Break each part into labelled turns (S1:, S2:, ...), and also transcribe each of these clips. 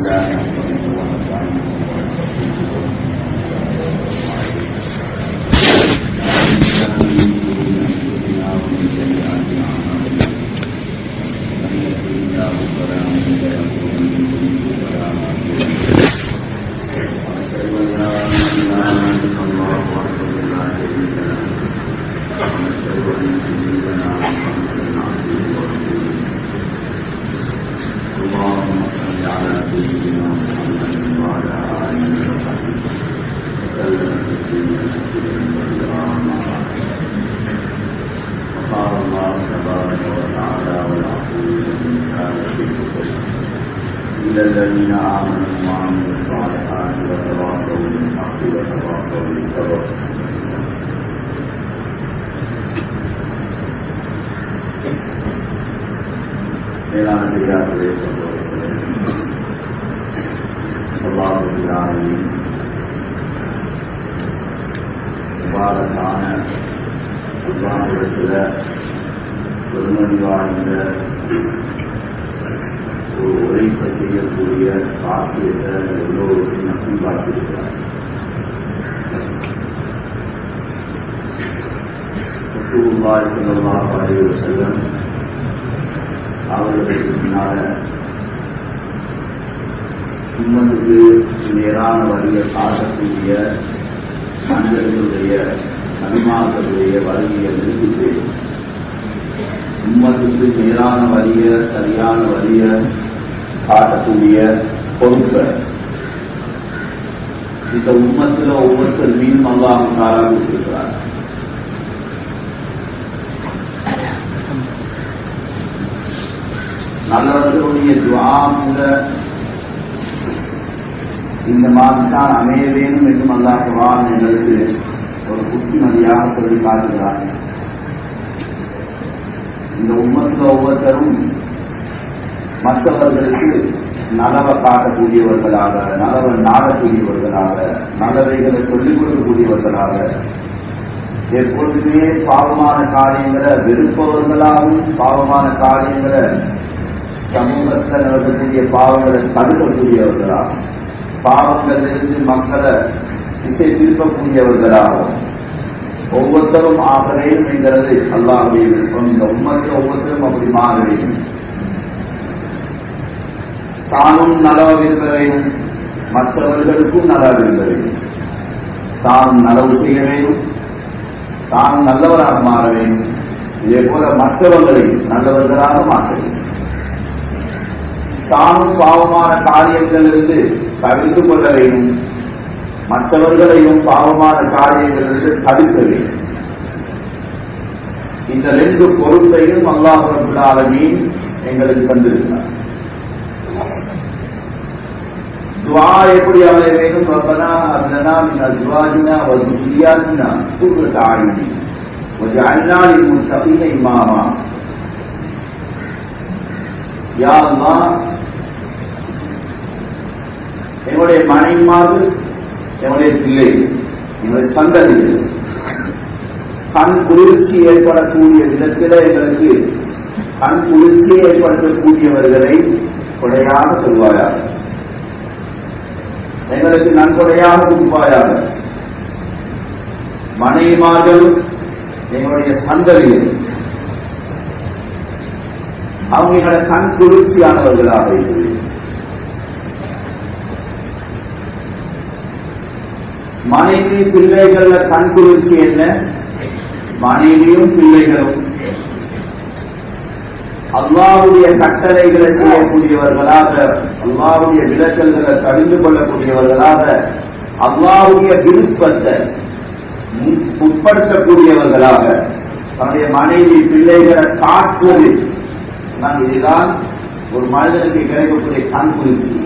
S1: الله نحمده ونستعينه ونستغفره اللهم صل على سيدنا محمد وعلى اله وصحبه وسلم تسليما كثيرا ما بعد وقال الله تبارك وتعالى والعفو من كان في الكفر إلا الذين آمنوا وعملوا الصالحات وتواصوا بالحق وتواصوا بالصبر மேலான பெரியார்களே சகோதரர்களே அல்லாஹுவின் முபாரக்கான அல்லாஹிடத்தில் பெருமதி வாய்ந்த ஒரு உழைப்பை செய்யக்கூடிய பாக்கியத்தை எல்லோருக்கும் நம்பி பார்த்திருக்கிறார் ரசூலுல்லாஹி ஸல்லல்லாஹு அலைஹி வஸல்லம் அவர்களுக்கு பின்னால உம்மத்துக்கு நேரான வழியை காட்டக்கூடிய மனிதர்களுடைய நன்மாக்களுடைய வழியை நிறுத்திட்டு உம்மத்துக்கு நேரான வழிய சரியான வழிய காட்டக்கூடிய பொறுப்பை இந்த உம்மத்தில் ஒவ்வொருத்தர் மீன் அல்லாம் காராக நல்லவர்களுடைய துவாமுல இந்த மாதத்தான் அமைய வேணும் என்றும் அல்லாஹ் குரான் எங்களுக்கு ஒரு புத்திமதியாக சொல்லி காட்டுகிறார் இந்த உம்மத்தில் ஒவ்வொருத்தரும் மற்றவர்களுக்கு நலவை காட்டக்கூடியவர்களாக நலவை நாடக்கூடியவர்களாக நல்லவைகளை சொல்லிக் கொடுக்கக்கூடியவர்களாக எப்பொழுதுமே பாவமான காரியங்களை வெறுப்பவர்களாகவும் பாவமான காரியங்களை சமூகத்தில் நடக்கக்கூடிய பாவங்களை தடுக்கக்கூடியவர்களாகும் பாவங்களிலிருந்து மக்களை திசை திருப்பக்கூடியவர்களாகும் ஒவ்வொருத்தரும் ஆக வேண்டும் என்கிறது அல்லாஹுடைய விருப்பம் இந்த உண்மத்தில் ஒவ்வொருத்தரும் அப்படி மாற வேண்டும் தானும் நலவு விரும்ப வேண்டும் மற்றவர்களுக்கும் நலவு விரும்ப வேண்டும் தானும் நலவு செய்ய வேண்டும் தானும் நல்லவராக மாற வேண்டும் இதே போல மற்றவர்களை நல்லவர்களாக மாற்ற வேண்டும் தானும் பாவமான காரியங்களிலிருந்து தவிர்த்து கொள்ள வேண்டும் மற்றவர்களையும் பாவமான காரியங்களிலிருந்து தடுக்க வேண்டும் இந்த ரெண்டு பொருட்டையும் அல்லாஹாலமீ எங்களுக்கு தந்திருக்கிறார் துவா எப்படி அமைய வேண்டும் ரப்பனா அப்லனா மின் அஸ்வாஜினா வ துர்ரியாத்தினா குர்ரத அய்யுனி வஜஅல்னா லில் முத்தகீன இமாமா யா அல்லாஹ் என்னுடைய மனைவிமார்கள் என்னுடைய பிள்ளைகள் என்னுடைய சந்ததிகள் கண் குளிர்ச்சி ஏற்படக்கூடிய விதத்தில் எங்களுக்கு கண் குளிர்ச்சி ஏற்படுத்தக்கூடியவர்களை கொடையாக சொல்வாயாக எங்களுக்கு நன்கொடையாக கொடுப்பாயாக மனைவிமார்கள் எங்களுடைய சந்ததிகள் அவங்க எங்களை கண் குளிர்ச்சியானவர்களாக இருக்கிறது மனைவி பிள்ளைகள்ல கண் குளிர்ச்சி என்ன மனைவியும் பிள்ளைகளும் அல்லாவுடைய கட்டளைகளை செய்யக்கூடியவர்களாக அல்லாவுடைய விளக்கல்களை தடுத்து கொள்ளக்கூடியவர்களாக அல்லாவுடைய விருப்பத்தை உட்படுத்தக்கூடியவர்களாக தன்னுடைய மனைவி பிள்ளைகளை காட்டுவது இதுதான் ஒரு மனிதனுக்கு கிடைக்கக்கூடிய கண் குளிர்ச்சி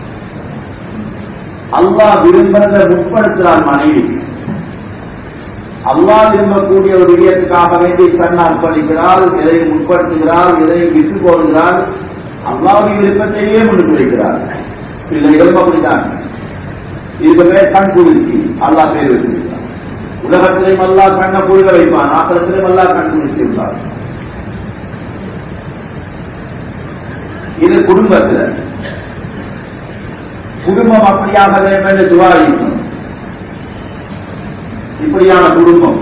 S1: அல்லாஹ் விரும்புறத முற்படுத்துகிறார் மனைவி அல்லாஹ் விரும்பக்கூடிய ஒரு விடயத்துக்காக வேண்டி தன் அர்ப்பணிக்கிறாள் எதை முற்படுத்துகிறாள் எதை விட்டு போடுகிறாள் அல்லாவுடைய விருப்பத்தையே முன்னுக்கு வைக்கிறார் பிள்ளைகளும் அப்படித்தான் இதுக்கு பேர் கண் குளிர்ச்சி அல்லாஹ் பேர் வச்சிருக்கிறார் உலகத்திலையும் அல்லாஹ் கண்ணை குளிர வைப்பான் ஆக்கிரத்திலையும் அல்லாஹ் கண் குளிர்ச்சி வைப்பார் இது குடும்பத்தில் குடும்பம் அப்படியாக வேண்டும் என்று துவாரிக்கும் இப்படியான குடும்பம்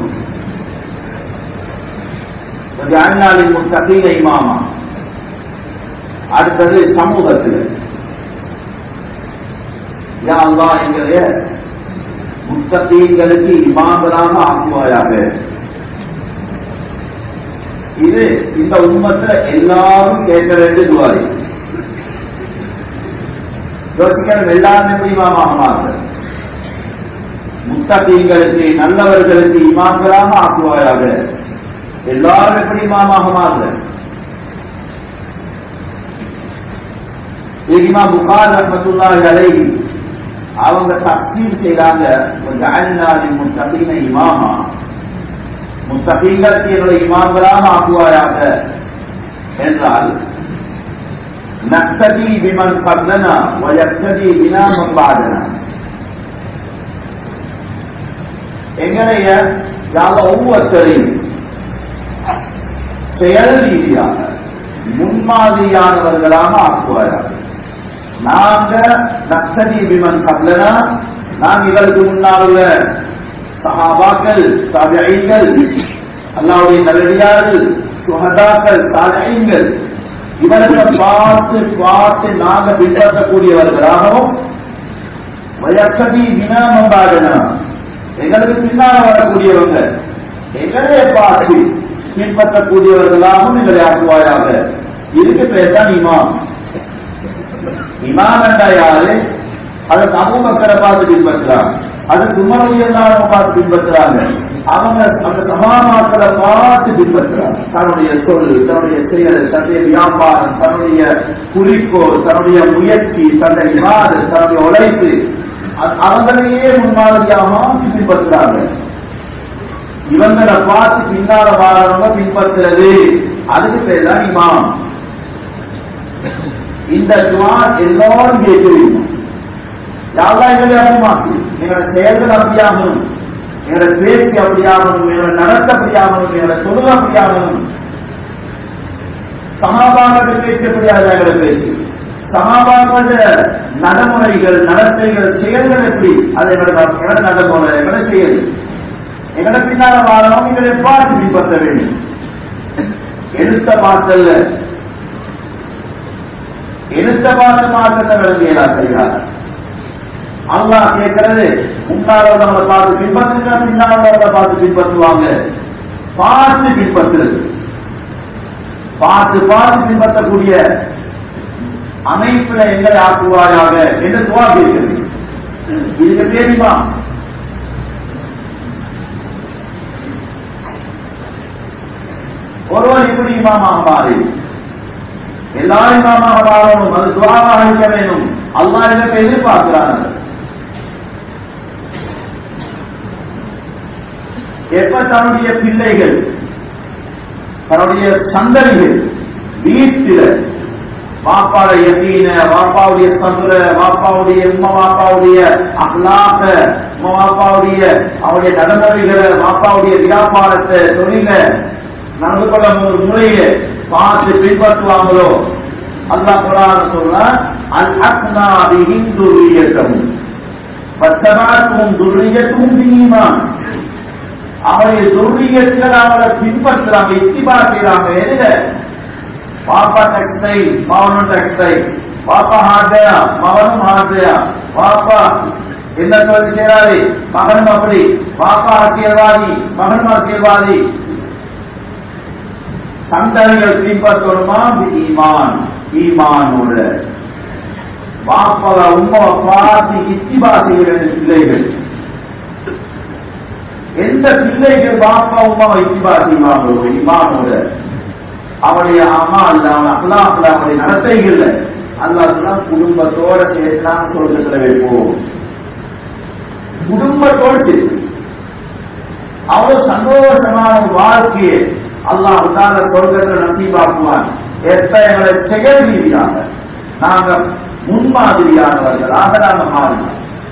S1: அண்ணாவின் முத்தகீன இமாமா அடுத்தது சமூகத்தில் யா அல்லாஹ் எங்களுடைய முத்தகீங்களுக்கு இமாமலாக ஆக்குவாயாக இது இந்த உண்மத்துல எல்லாரும் கேட்க வேண்டிய துவாரி யோசிக்கணும் எல்லாரும் எப்படி இமாமாக மாறுது முத்தகீங்களுக்கு நல்லவர்களுக்கு இமாம்களாக ஆக்குவாயாக எல்லாரும் எப்படி இமாமாக மாறுது இமா புகார் ரஹமத்துல்லாஹி அலைஹி அவங்க தக்தீர் செய்றாங்க ஜஅல்னாலில் முத்தகீன இமாமா முத்தகீங்களுக்கு என்னுடைய இமாம்களாக ஆக்குவாயாக என்றால் நக்ததி விமன் கர்ணனா வயக்ததி வினா மம்பாதனா எங்களைய யாவ ஒவ்வொருத்தரையும் செயல் ரீதியாக முன்மாதிரியானவர்களாக ஆக்குவார்கள் நாங்க நக்சதி விமன் கப்லனா நாம் இவருக்கு முன்னால் உள்ள சஹாபாக்கள் தாபியங்கள் அல்லாவுடைய நல்லடியார்கள் சுகதாக்கள் தாஜைங்கள் இவர்களை பார்த்து பார்த்து நாங்க பின்பற்றக்கூடியவர்களாகவும் வயக்கதி வினாமம்பாடனா எங்களுக்கு பின்னால வரக்கூடியவங்க எங்களை பார்த்து பின்பற்றக்கூடியவர்களாகவும் எங்களை ஆக்குவாயாக இதுக்கு பேர் தான் இமாம் இமாம் என்றா யாரு அது சமூக மக்களை பார்த்து பின்பற்றுறாங்க அது சுமரவியல்லாத பார்த்து பின்பற்றுறாங்க அவங்க அந்த சமாமாக்களை பார்த்து பின்பற்றுறாங்க தன்னுடைய சொல் தன்னுடைய செயல் தன்னுடைய வியாபாரம் தன்னுடைய குறிக்கோள் தன்னுடைய முயற்சி தன்னுடைய விவாத தன்னுடைய உழைப்பு அ- அவங்களையே முன்மாதிரியாக பின்பற்றுறாங்க இவங்களை பார்த்து பின்னால வாழறவங்க பின்பற்றுறது அதுக்கு பேர் தான் இமாம் இந்த துவா எல்லாரும் கேட்கிறீங்க யாரா எங்களை அபிமாக்கு எங்களோட செயல்கள் அப்படியாகணும் எங்களோட பேச்சு அப்படியாகணும் எங்களோட நடத்த அப்படியாகணும் எங்களோட சொல்ல அப்படியாகணும் சமாபாக பேச்சு எப்படியாக எங்களோட பேச்சு சமாபாக நடைமுறைகள் நடத்தைகள் செயல்கள் எப்படி அது எங்களோட எங்களோட நடைமுறை எங்களோட செயல் எங்களை பின்னால வாழணும் எங்களை பார்த்து பின்பற்ற வேண்டும் எழுத்த மாற்றல்ல எழுத்த பார்த்து மாற்றத்தை விளங்கியதா செய்கிறார் அல்லாஹ் கேட்கிறது முன்னால நம்மளை பார்த்து பின்பற்றுங்க பின்னால நம்மளை பார்த்து பின்பற்றுவாங்க பார்த்து பின்பற்றுறது பார்த்து பார்த்து பின்பற்றக்கூடிய அமைப்புல எங்களை ஆக்குவாயாக என்று துவா கேட்கிறது இதுக்கு தெரியுமா ஒருவர் இப்படி இமாமாக மாறி எல்லாரும் இமாமாக மாறணும் அது துவாவாக இருக்க வேண்டும் அல்லாஹ் இதற்கு எதிர்பார்க்கிறாங்க எப்ப தன்னுடைய பிள்ளைகள் தன்னுடைய சந்ததிகள் வீட்டில வாப்பாட யத்தீன வாப்பாவுடைய சதுர வாப்பாவுடைய உம்மா வாப்பாவுடைய அஹ்லாக உம்மா வாப்பாவுடைய அவருடைய நடைமுறைகளை வாப்பாவுடைய வியாபாரத்தை தொழில நடந்து கொள்ள ஒரு முறையில பார்த்து பின்பற்றுவாங்களோ அல்லாஹ் குரான் சொல்ற அல் அக்னா பிஹிம் துர்ரியத்தமும் பத்தமாக்கும் துர்ரியத்தும் பீமான் அவருடைய துர்ரியத்தில் அவரை பின்பற்றுறாங்க இத்திபா செய்யறாங்க எதுல பாப்பா டெக்ஸ்டைல் மகனும் டெக்ஸ்டைல் பாப்பா ஹார்ட்வேயா மகனும் ஹார்ட்வேயா பாப்பா என்ன சொல்லி செய்யறாரு மகனும் அப்படி பாப்பா அரசியல்வாதி மகனும் அரசியல்வாதி சந்ததிகள் பின்பற்றணுமா ஈமான் ஈமானோட பாப்பாவை உண்மை பார்த்து இத்திபா செய்ய வேண்டிய பிள்ளைகள் எந்த பிள்ளைகள் பாப்பா உமா இத்திபா செய்வாங்களோ இமானோட அவனுடைய அம்மா அல்ல அவன் அல்லாஹ்ல அவனுடைய நடத்தைகள்ல அல்லாஹ் குடும்பத்தோட சேர்த்தான் சொல்றதுல வைப்போம் குடும்பத்தோடு சேர்த்து அவ்வளவு சந்தோஷமான ஒரு வாழ்க்கையை அல்லாஹ் உண்டான சொல்கிறத நசீபாக்குவான் எப்ப எங்களை செயல் ரீதியாக நாங்க முன்மாதிரியானவர்களாக நாங்கள் மாறினோம்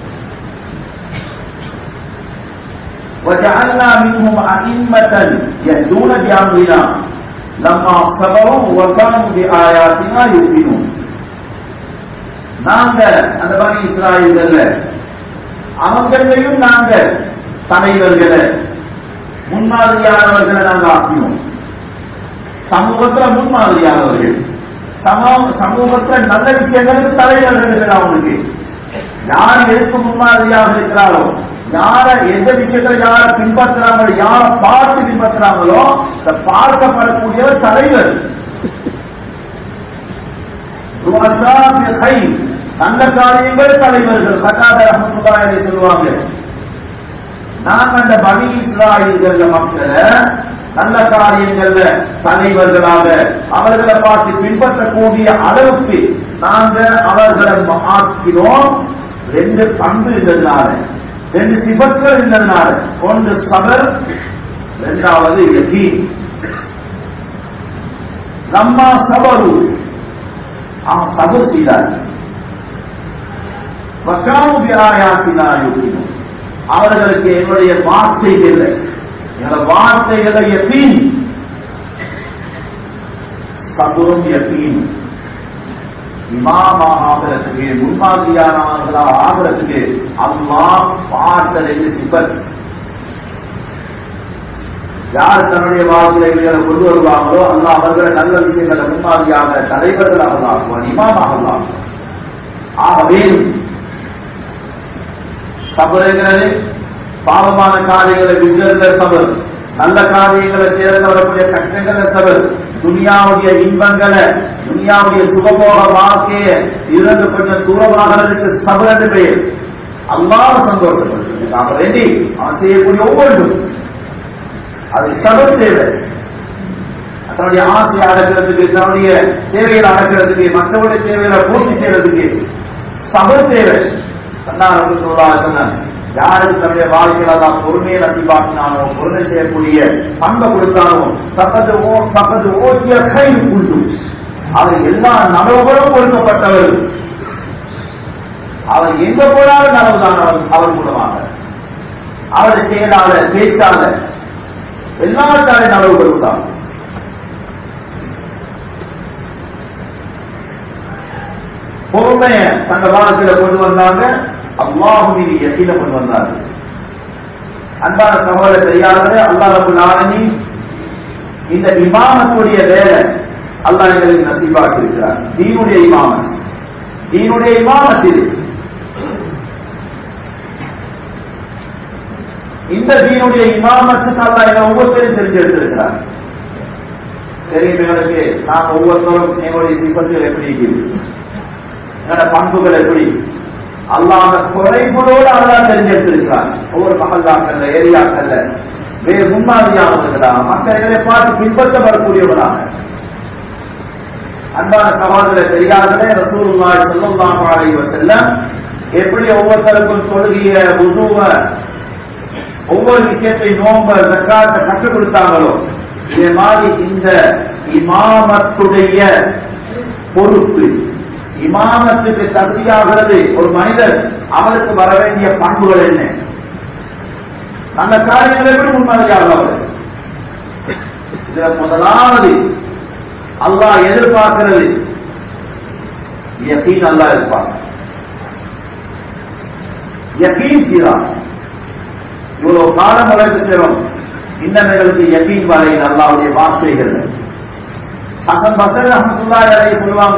S1: وجعلنا منهم أئمة يهدون بأمرنا لما صبروا وكانوا بآياتنا يؤمنون நாங்க அந்த பணி இஸ்ராயல்கள்ல அவங்களையும் நாங்க தலைவர்களை முன்மாதிரியானவர்களை நாங்க ஆக்கினோம் சமூகத்துல முன்மாதிரியானவர்கள் சமூக சமூகத்துல நல்ல விஷயங்களுக்கு தலைவர்கள் இருக்கிறா அவனுக்கு யார் எதுக்கு முன்மாதிரியாக இருக்கிறாரோ யார எந்த விஷயத்துல யார பின்பற்றுறாங்களோ யார பார்த்து பின்பற்றுறாங்களோ இந்த பார்க்கப்படக்கூடியவர் தலைவர் நல்ல காரியங்கள் தலைவர்கள் கட்டாத ரஹமத்துல்லாஹி சொல்லுவாங்க நாங்க அந்த பனி இஸ்ராயல்கள் மக்களை நல்ல காரியங்கள்ல தலைவர்களாக அவர்களை பார்த்து பின்பற்றக்கூடிய அளவுக்கு நாங்க அவர்களை ஆக்கிறோம் ரெண்டு பண்பு இருந்ததுனால ரெண்டு சிபத்துகள் இருந்ததுனால ஒன்று சபர் இரண்டாவது எதி நம்மா சபரு அவன் சபர் செய்தார் வக்காமுபியாயாத்தினா யோகினோம் அவர்களுக்கு என்னுடைய வார்த்தைகளை என்னோட வார்த்தைகளை எத்தீன் சபுரம் எத்தீன் இமாமா ஆகிறதுக்கு முன்மாதிரியானவர்களா ஆகிறதுக்கு அம்மா பார்த்தல் என்று சிப்பர் யார் தன்னுடைய வாழ்க்கைகளை கொண்டு வருவாங்களோ அல்ல அவர்களை நல்ல விஷயங்களை முன்மாதிரியாக தலைவர்களாக ஆக்குவான் இமாமாக ஆகவே சபருங்கிறது பாவமான காரியங்களை விடுதலை சபர் நல்ல காரியங்களை சேர்ந்து வரக்கூடிய கஷ்டங்களை சபர் துனியாவுடைய இன்பங்களை துனியாவுடைய சுகபோக வாழ்க்கையை இருந்து கொஞ்சம் தூரமாகிறதுக்கு சபர் என்று பெயர் அல்லாத சந்தோஷப்படுத்துறதுக்காக வேண்டி அவன் செய்யக்கூடிய ஒவ்வொன்றும் அது சபர் தேவை தன்னுடைய ஆசையை அடக்கிறதுக்கு தன்னுடைய தேவைகளை அடக்கிறதுக்கு மற்றவருடைய தேவைகளை பூர்த்தி செய்யறதுக்கு சபர் தேவை யாருக்கு தன்னுடைய வாழ்க்கையில தான் பொறுமையை நம்பிப்பாக்கினானோ பொறுமை செய்யக்கூடிய பங்கை கொடுத்தானோ சப்பது ஓ சப்பது ஓட்டிய கை உண்டு அவர் எல்லா நலவுகளும் கொடுக்கப்பட்டவர் அவர் எங்க போனாலும் நலவுதான் அவர் அவர் மூலமாக அவருடைய செயலால பேச்சால எல்லாத்தாலே நலவு கொடுத்தார் பொறுமைய தங்க வாழ்க்கையில கொண்டு வந்தாங்க அல்லாஹுவின் எத்தில கொண்டு வந்தார் அன்பான சகோதர செய்யாதே அல்லாஹு நாரணி இந்த இமாமத்துடைய வேலை அல்லாஹ் எங்களுக்கு நசிபாக்கி இருக்கிறார் தீனுடைய இமாமன் தீனுடைய இமாமத்தில் இந்த தீனுடைய இமாமத்துக்கு அல்லாஹ் எங்க ஒவ்வொருத்தரையும் தெரிஞ்சு எடுத்திருக்கிறார் தெரியும் எங்களுக்கு நாம் ஒவ்வொருத்தரும் எங்களுடைய சிப்பத்தில் எப்படி இருக்குது என்னோட பண்புகள் எப்படி அல்லாஹ் அந்த குறைகளோடு அல்லா தெரிஞ்செடுத்திருக்கிறார் ஒவ்வொரு மகல்லாக்கள்ல ஏரியாக்கள்ல வேறு முன்மாதிரியானவர்களாக மக்களை பார்த்து பின்பற்ற வரக்கூடியவர்களாக அன்பான சவால்களை தெரியாதே ரசூலுல்லாஹி ஸல்லல்லாஹு அலைஹி வஸல்லம் எப்படி ஒவ்வொருத்தருக்கும் தொழுகிய உதுவ ஒவ்வொரு விஷயத்தை நோம்ப ஜக்காத்தை கற்றுக் கொடுத்தாங்களோ இதே மாதிரி இந்த இமாமத்துடைய பொறுப்பு இமாமத்துக்கு தகுதியாகிறது ஒரு மனிதர் அவருக்கு வர வேண்டிய பண்புகள் என்ன அந்த காரியங்களை எப்படி முன்மாதிரியாக அவர் இதுல முதலாவது அல்லாஹ் எதிர்பார்க்கிறது யகீன் அல்லா எதிர்பார்க்க யகீன் சீரா இவ்வளவு காலம் வளர்த்துக்கிறோம் இன்னும் எங்களுக்கு யகீன் வரையில் அல்லாவுடைய வார்த்தைகள் ஹசன் பசர் அஹமத்துல்லாஹி சொல்லுவாங்க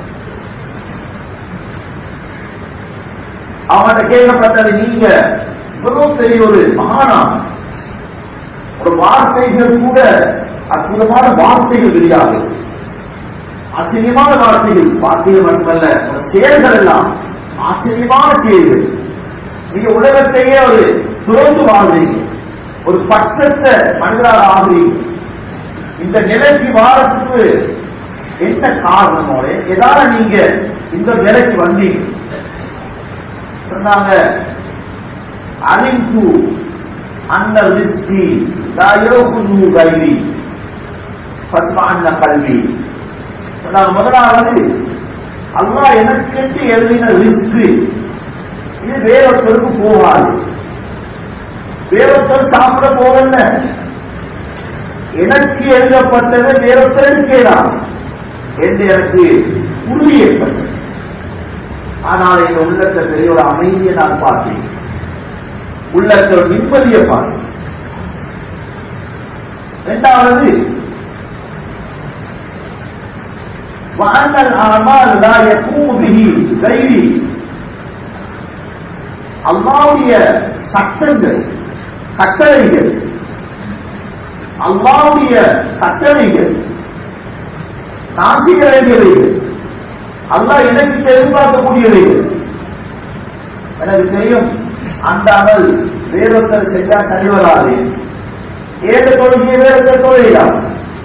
S1: அவன்கிட்ட கேட்கப்பட்டது நீங்க இவ்வளவு பெரிய ஒரு மகானா ஒரு வார்த்தைகள் கூட அற்புதமான வார்த்தைகள் கிடையாது ஆச்சரியமான வார்த்தைகள் வார்த்தைகள் மட்டுமல்ல ஒரு செயல்கள் எல்லாம் ஆச்சரியமான செயல்கள் நீங்க உலகத்தையே ஒரு சுரந்து வாழ்றீங்க ஒரு பட்சத்த மனிதராக ஆகுறீங்க இந்த நிலைக்கு வாரத்துக்கு என்ன காரணமோட எதால நீங்க இந்த நிலைக்கு வந்தீங்க சொன்னாங்க அறிந்து அந்த ரிஸ்கி தாயோகுந்து கல்வி பத்மான கல்வி சொன்னாங்க முதலாவது அல்லா எனக்கு எழுதின ரிஸ்கு இது வேறொருத்தருக்கு போகாது வேறொருத்தர் சாப்பிட போகல எனக்கு எழுதப்பட்டது வேறொருத்தருக்கு கேளாம் என்று எனக்கு உறுதி ஏற்பட்டது ஆனால் என் உள்ளத்தை பெரிய ஒரு அமைதியை நான் பார்த்தேன் உள்ளத்தில் ஒரு நிம்மதியை பார்த்தேன் இரண்டாவது وأن الأعمال لا يقوم به غيري அல்லாவுடைய சட்டங்கள் கட்டளைகள் அல்லாவுடைய கட்டளைகள் நான் செய்ய வேண்டியவைகள் அல்லாஹ் எனக்கு எதிர்பார்க்கக்கூடியவைகள் எனக்கு தெரியும் அந்த அமல் வேறொருத்தர் செஞ்சா கழிவராது ஏழு தொழுகையை வேறொருத்தர் தொழிலாம்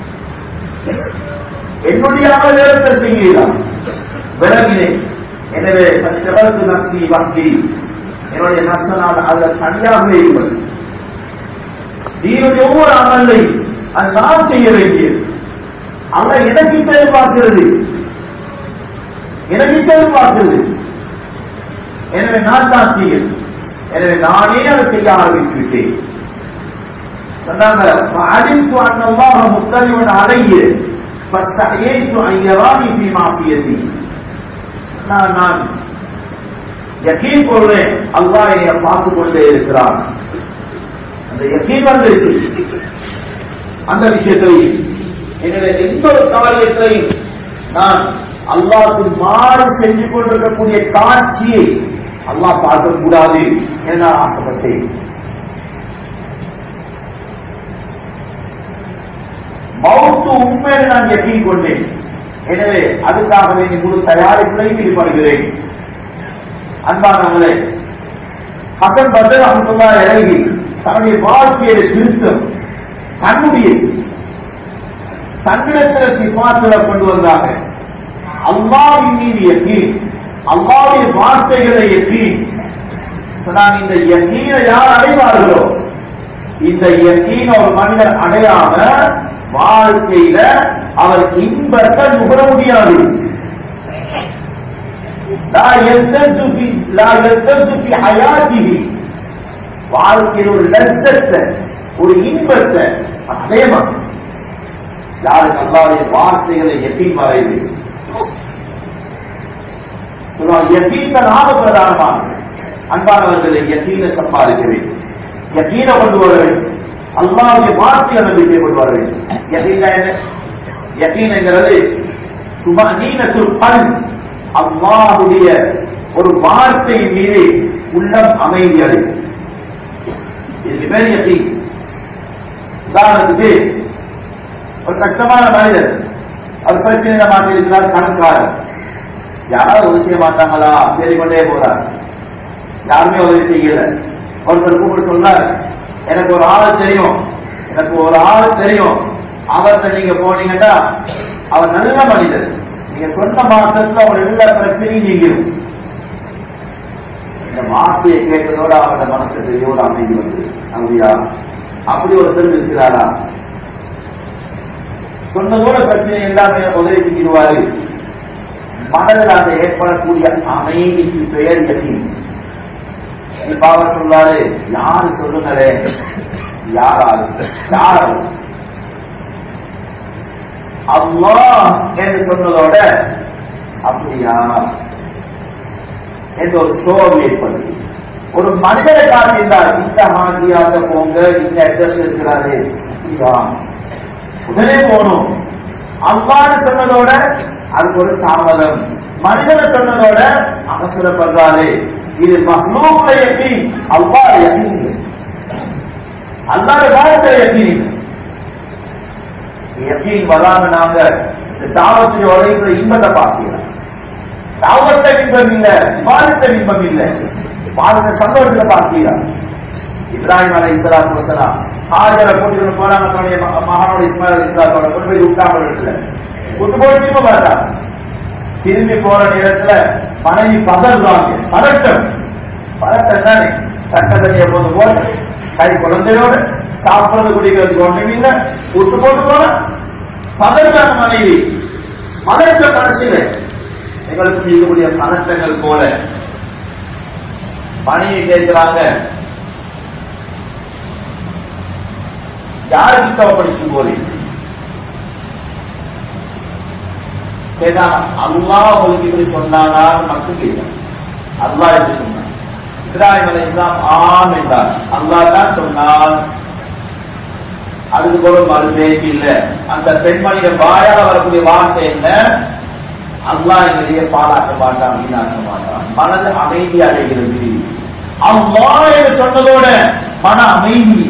S1: என்னுடைய அமல் வேறொருத்தர் செய்யலாம் விளங்கினேன் எனவே சிறப்பு நக்தி வங்கி என்னுடைய நஷ்டனால் அதில் தனியாக இருப்பது நீருடைய ஒவ்வொரு அமலை அது நான் செய்ய வேண்டியது அல்ல எனக்கு எதிர்பார்க்கிறது எனக்கு எதிர்பார்க்கிறது எனவே நான் தான் செய்யணும் எனவே நானே அதை செய்ய ஆரம்பித்து விட்டேன் சொன்னாங்க அழித்து அண்ணமாக முத்தறிவன் அலைய பத்தேற்று ஐயராணி பீமாப்பியதி நான் நான் யக்கீன் கொள்வேன் அல்லாஹ் என்னை பார்த்து கொண்டே இருக்கிறான் அந்த யக்கீன் வந்து அந்த விஷயத்தை எனவே எந்த ஒரு காரியத்தையும் நான் அல்லாஹ்க்கு மாறு செஞ்சு கொண்டிருக்கக்கூடிய காட்சியை அல்லாஹ் பார்க்க கூடாது என நான் ஆசைப்பட்டேன் மௌத்து உண்மையை நான் எட்டிக் கொண்டேன் எனவே அதுக்காக வேண்டி முழு தயாரிப்பையும் ஈடுபடுகிறேன் அன்பானவர்களே ஹசன் பதர் அஹமதுல்லா இறங்கி தன்னுடைய வாழ்க்கையை திருத்தம் தன்னுடைய தன்னிடத்தில் சிபாத்துல கொண்டு வந்தாங்க அல்லாவின் மீது எட்டி அல்லாவின் வார்த்தைகளை எட்டி சொன்னாங்க இந்த யக்கீனை யார் அடைவார்களோ இந்த யக்கீன ஒரு மனிதர் அடையாம வாழ்க்கையில அவர் இன்பத்தை நுகர முடியாது لا يلتز في لا يلتز في حياته வாழ்க்கையில் ஒரு லட்சத்தை ஒரு இன்பத்தை அடையமா யாருக்கு அல்லாவுடைய வார்த்தைகளை எத்தீன் மறைவு எத்தீன நாம பிரதானமாக அன்பானவர்களை எத்தீன சம்பாதிக்கிறேன் எத்தீன கொண்டு வர வேண்டும் அல்லாவுடைய வார்த்தையை நம்பிக்கை கொண்டு வர வேண்டும் எத்தீன என்ன எத்தீனங்கிறது சும்மா நீனத்துள் பல் அல்லாஹுடைய ஒரு வார்த்தையின் மீது உள்ளம் அமைதி அடையும் இதுக்கு பேர் எத்தீன் உதாரணத்துக்கு ஒரு கஷ்டமான மனிதர் அவர் பிரச்சனையில மாட்டிருக்கிறார் கணக்காரர் யாராவது உதவி செய்ய மாட்டாங்களா தேடி கொண்டே போறார் யாருமே உதவி செய்யல ஒருத்தர் கூப்பிட்டு சொன்னார் எனக்கு ஒரு ஆள் தெரியும் எனக்கு ஒரு ஆள் தெரியும் அவர்கிட்ட நீங்க போனீங்கன்னா அவர் நல்ல மனிதர் நீங்க சொன்ன மாசத்துல அவர் எல்லா பிரச்சனையும் நீங்கிடும் இந்த வார்த்தையை கேட்டதோட அவரோட மனசுக்கு எவ்வளவு அமைதி வந்து அப்படியா அப்படி ஒருத்தர் இருக்கிறாரா சொன்னதோட பிரச்சனை எல்லாமே உதவி செஞ்சிருவாரு மனதில் அந்த ஏற்படக்கூடிய அமைதிக்கு பெயர் கட்டி இப்ப அவர் சொல்லாரு யாரு சொல்லுங்களே யாரால் யார் அம்மா என்று சொன்னதோட அப்படியா என்று ஒரு சோகம் ஏற்படுது ஒரு மனிதரை காட்டியிருந்தார் இந்த மாதிரியாக போங்க இந்த அட்ரஸ் இருக்கிறாரு அப்படியா உடனே போகணும் அவ்வாறு சொன்னதோட அதுக்கு ஒரு தாமதம் மனிதனை சொன்னதோட அவசரப்படுறாரு இது மஹ்லூக்களை எட்டி அவ்வாறு எண்ணீங்க அல்லாத காலத்தை எண்ணீங்க எத்தீன் வராம நாங்க இந்த தாவத்தை உழைக்கிற இன்பத்தை பார்க்கிறோம் தாவத்தை இன்பம் இல்ல பாலத்தை இன்பம் இல்ல பாலத்தை சந்தோஷத்தை பார்க்கிறோம் இப்ராஹிம் அலை இஸ்லாம் கொடுத்தலாம் ஹாஜரை கூட்டிட்டு போனாங்க தன்னுடைய ம- மகனோட இஸ்மாயில் அலி இஸ்லாத்தோட கொண்டு போய் விட்டாங்க இடத்துல கொண்டு போய் திரும்ப பார்த்தாங்க திரும்பி போற நேரத்துல மனைவி பதறாங்க பதட்டம் பதட்டம் தானே சட்டத்தடிய போது போட்டு கை குழந்தையோட சாப்பிடுறது குடிக்கிறது ஒண்ணும் இல்ல விட்டு போட்டு போன பதற்றாங்க மனைவி பதற்ற கடைசியில எங்களுக்கு செய்யக்கூடிய பதட்டங்கள் போல மனைவி கேட்கிறாங்க யாருக்கு தவப்படுத்தி போறீங்க கேட்டா அல்லாஹ் உங்களுக்கு இப்படி சொன்னானா மட்டும் கேட்கும் அல்லாஹ் என்று சொன்னான் இப்ராஹிம் அலை இஸ்லாம் ஆம் என்றார் அல்லாஹ் தான் சொன்னான் அதுக்கு கூட மறு பேச்சு இல்ல அந்த பெண்மணிய வாயால வரக்கூடிய வார்த்தை என்ன அல்லாஹ் எங்களையே பாராட்ட மாட்டான் வீணாக்க மாட்டான் மனது அமைதி அடைகிறது அம்மா என்று சொன்னதோட மன அமைதி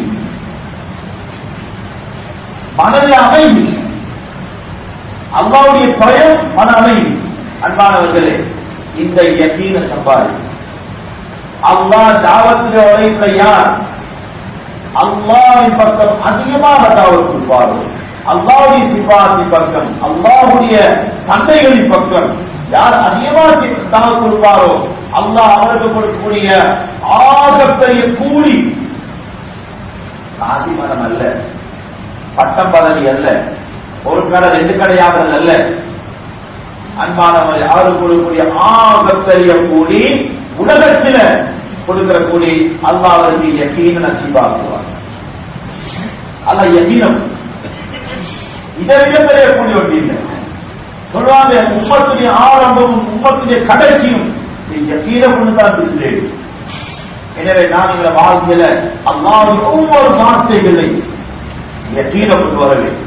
S1: மனதில் அமைதி அல்லாவுடைய பயம் மன அமைதி அன்பானவர்களே இந்த யக்கீன சம்பாதி அல்லாஹ் தாவத்திலே உழைக்கிற யார் அல்லாவின் பக்கம் அதிகமாக தாவல் கொடுப்பாரோ அல்லாவுடைய சிபாசி பக்கம் அல்லாவுடைய தந்தைகளின் பக்கம் யார் அதிகமாக தாவல் கொடுப்பாரோ அல்லாஹ் அவருக்கு கொடுக்கக்கூடிய ஆகப்பெரிய கூலி ஆதிமனம் அல்ல பட்டம் பதவி அல்ல ஒரு கடை ரெண்டு கடையாகிறது அல்ல அன்பானவரை அவருக்கு கொடுக்கக்கூடிய ஆகப்பெரிய கூலி உலகத்தில கொடுக்கிற கூலி அல்லாவிற்கு யக்கீன நசிபாக்குவார் அல்ல யக்கீனம் இதை விட பெரிய கூலி ஒன்று இல்லை சொல்லுவாங்க உம்மத்துடைய ஆரம்பமும் உம்மத்துடைய கடைசியும் யக்கீனம் ஒன்று தான் இருக்கிறேன் எனவே நான் எங்களை வாழ்க்கையில அல்லாவின் ஒவ்வொரு வார்த்தைகளை யக்கீன கொண்டு வர வேண்டும்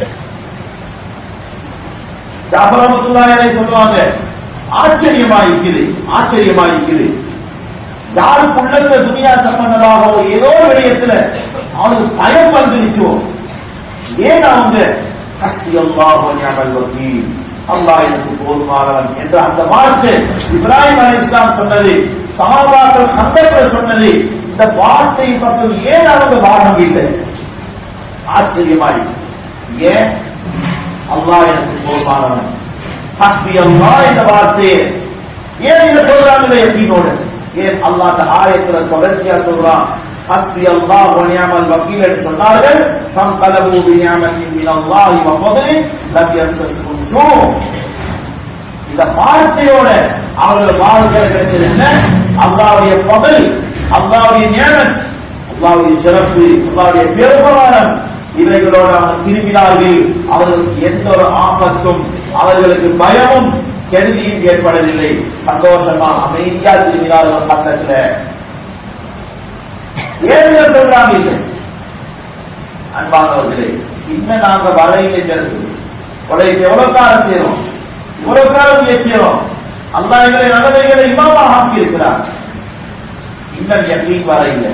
S1: ஜாபரமத்துல்லாயரை சொல்லுவாங்க ஆச்சரியமா இருக்குது ஆச்சரியமா இருக்குது யாருக்கு உள்ளத்துல துணியா சம்பந்தமாகவோ ஏதோ விடயத்துல அவனுக்கு பயம் வந்துருச்சோ ஏன் அவங்க சக்தி அல்லாஹ் வக்கீல் அல்லாஹ் எனக்கு போதுமானவன் என்ற அந்த வார்த்தை இப்ராஹிம் அலி இஸ்லாம் சொன்னது சமாபாக்கள் சந்தர்ப்பம் சொன்னது இந்த வார்த்தையை பக்கம் ஏன் அவங்க வாழம் இல்லை ஆச்சரியமாய் ஏன் அல்லாஹ் எனக்கு போதுமானவன் சக்தி அல்லாஹ் இந்த வார்த்தையை ஏன் இதை சொல்றாங்க எப்படினோடு ஏன் அல்லாஹ் அந்த ஆயத்துல தொடர்ச்சியா சொல்றான் حسبي الله ونعم الوكيل என்று சொன்னார்கள் فانقلبوا بنعمة من الله وفضل لم يمسسهم سوء இந்த வார்த்தையோட அவர்கள் வாழ்க்கை கிடைச்சது என்ன அல்லாவுடைய பகல் அல்லாவுடைய ஞானம் அல்லாவுடைய சிறப்பு அல்லாவுடைய பெருமானம் இவைகளோடு அவர்கள் திரும்பினார்கள் அவர்களுக்கு எந்த ஒரு ஆபத்தும் அவர்களுக்கு பயமும் கெடுதியும் ஏற்படவில்லை சந்தோஷமா அமைதியா திரும்பினார்கள் பக்கத்துல ஏன் சொல்றாங்க இல்லை அன்பானவர்களே இன்னும் நாங்க வரையில உலகத்தை எவ்வளவு காலம் செய்யறோம் இவ்வளவு காலம் செய்யறோம் அல்லா எங்களை நல்லவைகளை இமாமாக ஆக்கி இருக்கிறார் இன்னும் யக்கீன் வரையில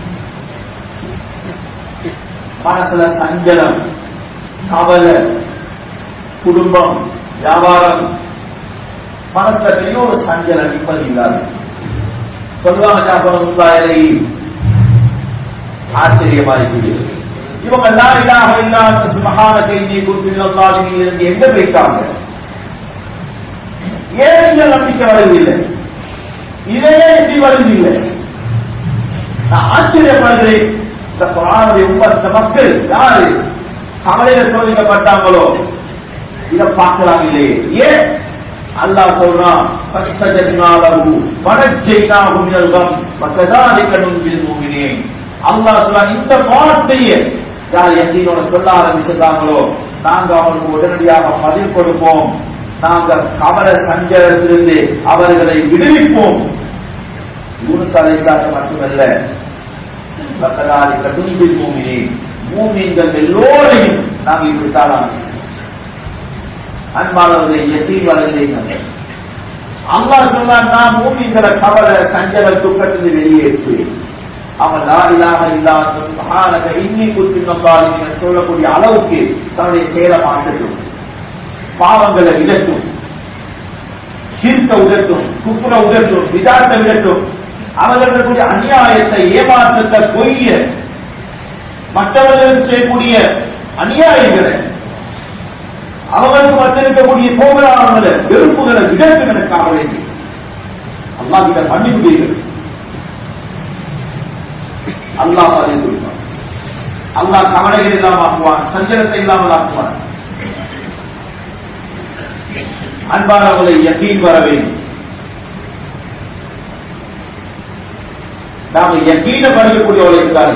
S1: மனசுல சஞ்சலம் கவலை குடும்பம் வியாபாரம் மனசுல பெரிய ஒரு சஞ்சலம் நிம்மதி இல்லாது சொல்லுவாங்க ஜாபரம் ஆச்சரியமா இருக்குது இவங்க எல்லாம் இல்லாக இல்லாத சுமகான செய்தி குறித்து இருந்து எங்க போயிட்டாங்க ஏன் இந்த நம்பிக்கை வருவதில்லை இதையே இப்படி வருவதில்லை நான் ஆச்சரியப்படுகிறேன் இந்த குரானுடைய உப்பத்த மக்கள் யாரு கவலையில சோதிக்கப்பட்டாங்களோ இதை பார்க்கலாம் இல்லையே ஏன் அல்லாஹ் சொல்றான் பச்சஜனாலகு படச்செய்தாகும் இயல்பம் பக்கதாதிக்கணும் மூமினேன் அல்லாஹ் சொல்றான் இந்த வார்த்தையை யார் எங்கீனோட சொல்ல ஆரம்பிச்சிருக்காங்களோ நாங்க அவங்களுக்கு உடனடியாக பதில் கொடுப்போம் நாங்கள் கமல சஞ்சலத்திலிருந்து அவர்களை விடுவிப்போம் யூனுஸ் அலைக்காக மட்டுமல்ல பக்கதாதி கடும்பில் மூமினே மூமின்கள் எல்லோரையும் நாங்கள் இப்படித்தான் அன்பாளர்களை எத்தீர் வளர்ந்தீங்க அம்மா சொன்னார் நான் மூமிங்களை கவலை சஞ்சல துக்கத்திலிருந்து வெளியேற்றுவேன் அவன் லாரிலாக இல்லாத மகானக இன்னி குத்தினி சொல்லக்கூடிய அளவுக்கு தன்னுடைய செயலை மாற்றட்டும் பாவங்களை விடட்டும் சீர்க்க உதட்டும் குப்புற உதட்டும் விதார்த்த விடட்டும் அவர்களுடைய அநியாயத்தை ஏமாற்றத்தை பொய்ய மற்றவர்களுக்கு செய்யக்கூடிய அநியாயங்களை அவர்களுக்கு வந்திருக்கக்கூடிய கோபராமங்களை வெறுப்புகளை விடத்துகளுக்காக வேண்டி அல்லா கிட்ட பண்ணி முடியுங்கள் அல்லாஹ் அதை கொடுப்பான் அல்லாஹ் கவலைகள் இல்லாமல் ஆக்குவான் சஞ்சலத்தை இல்லாமல் ஆக்குவான் அன்பானவர்களை யக்கீன் வர வேண்டும் நாம் யக்கீன படிக்கக்கூடியவர்களுக்கு தானே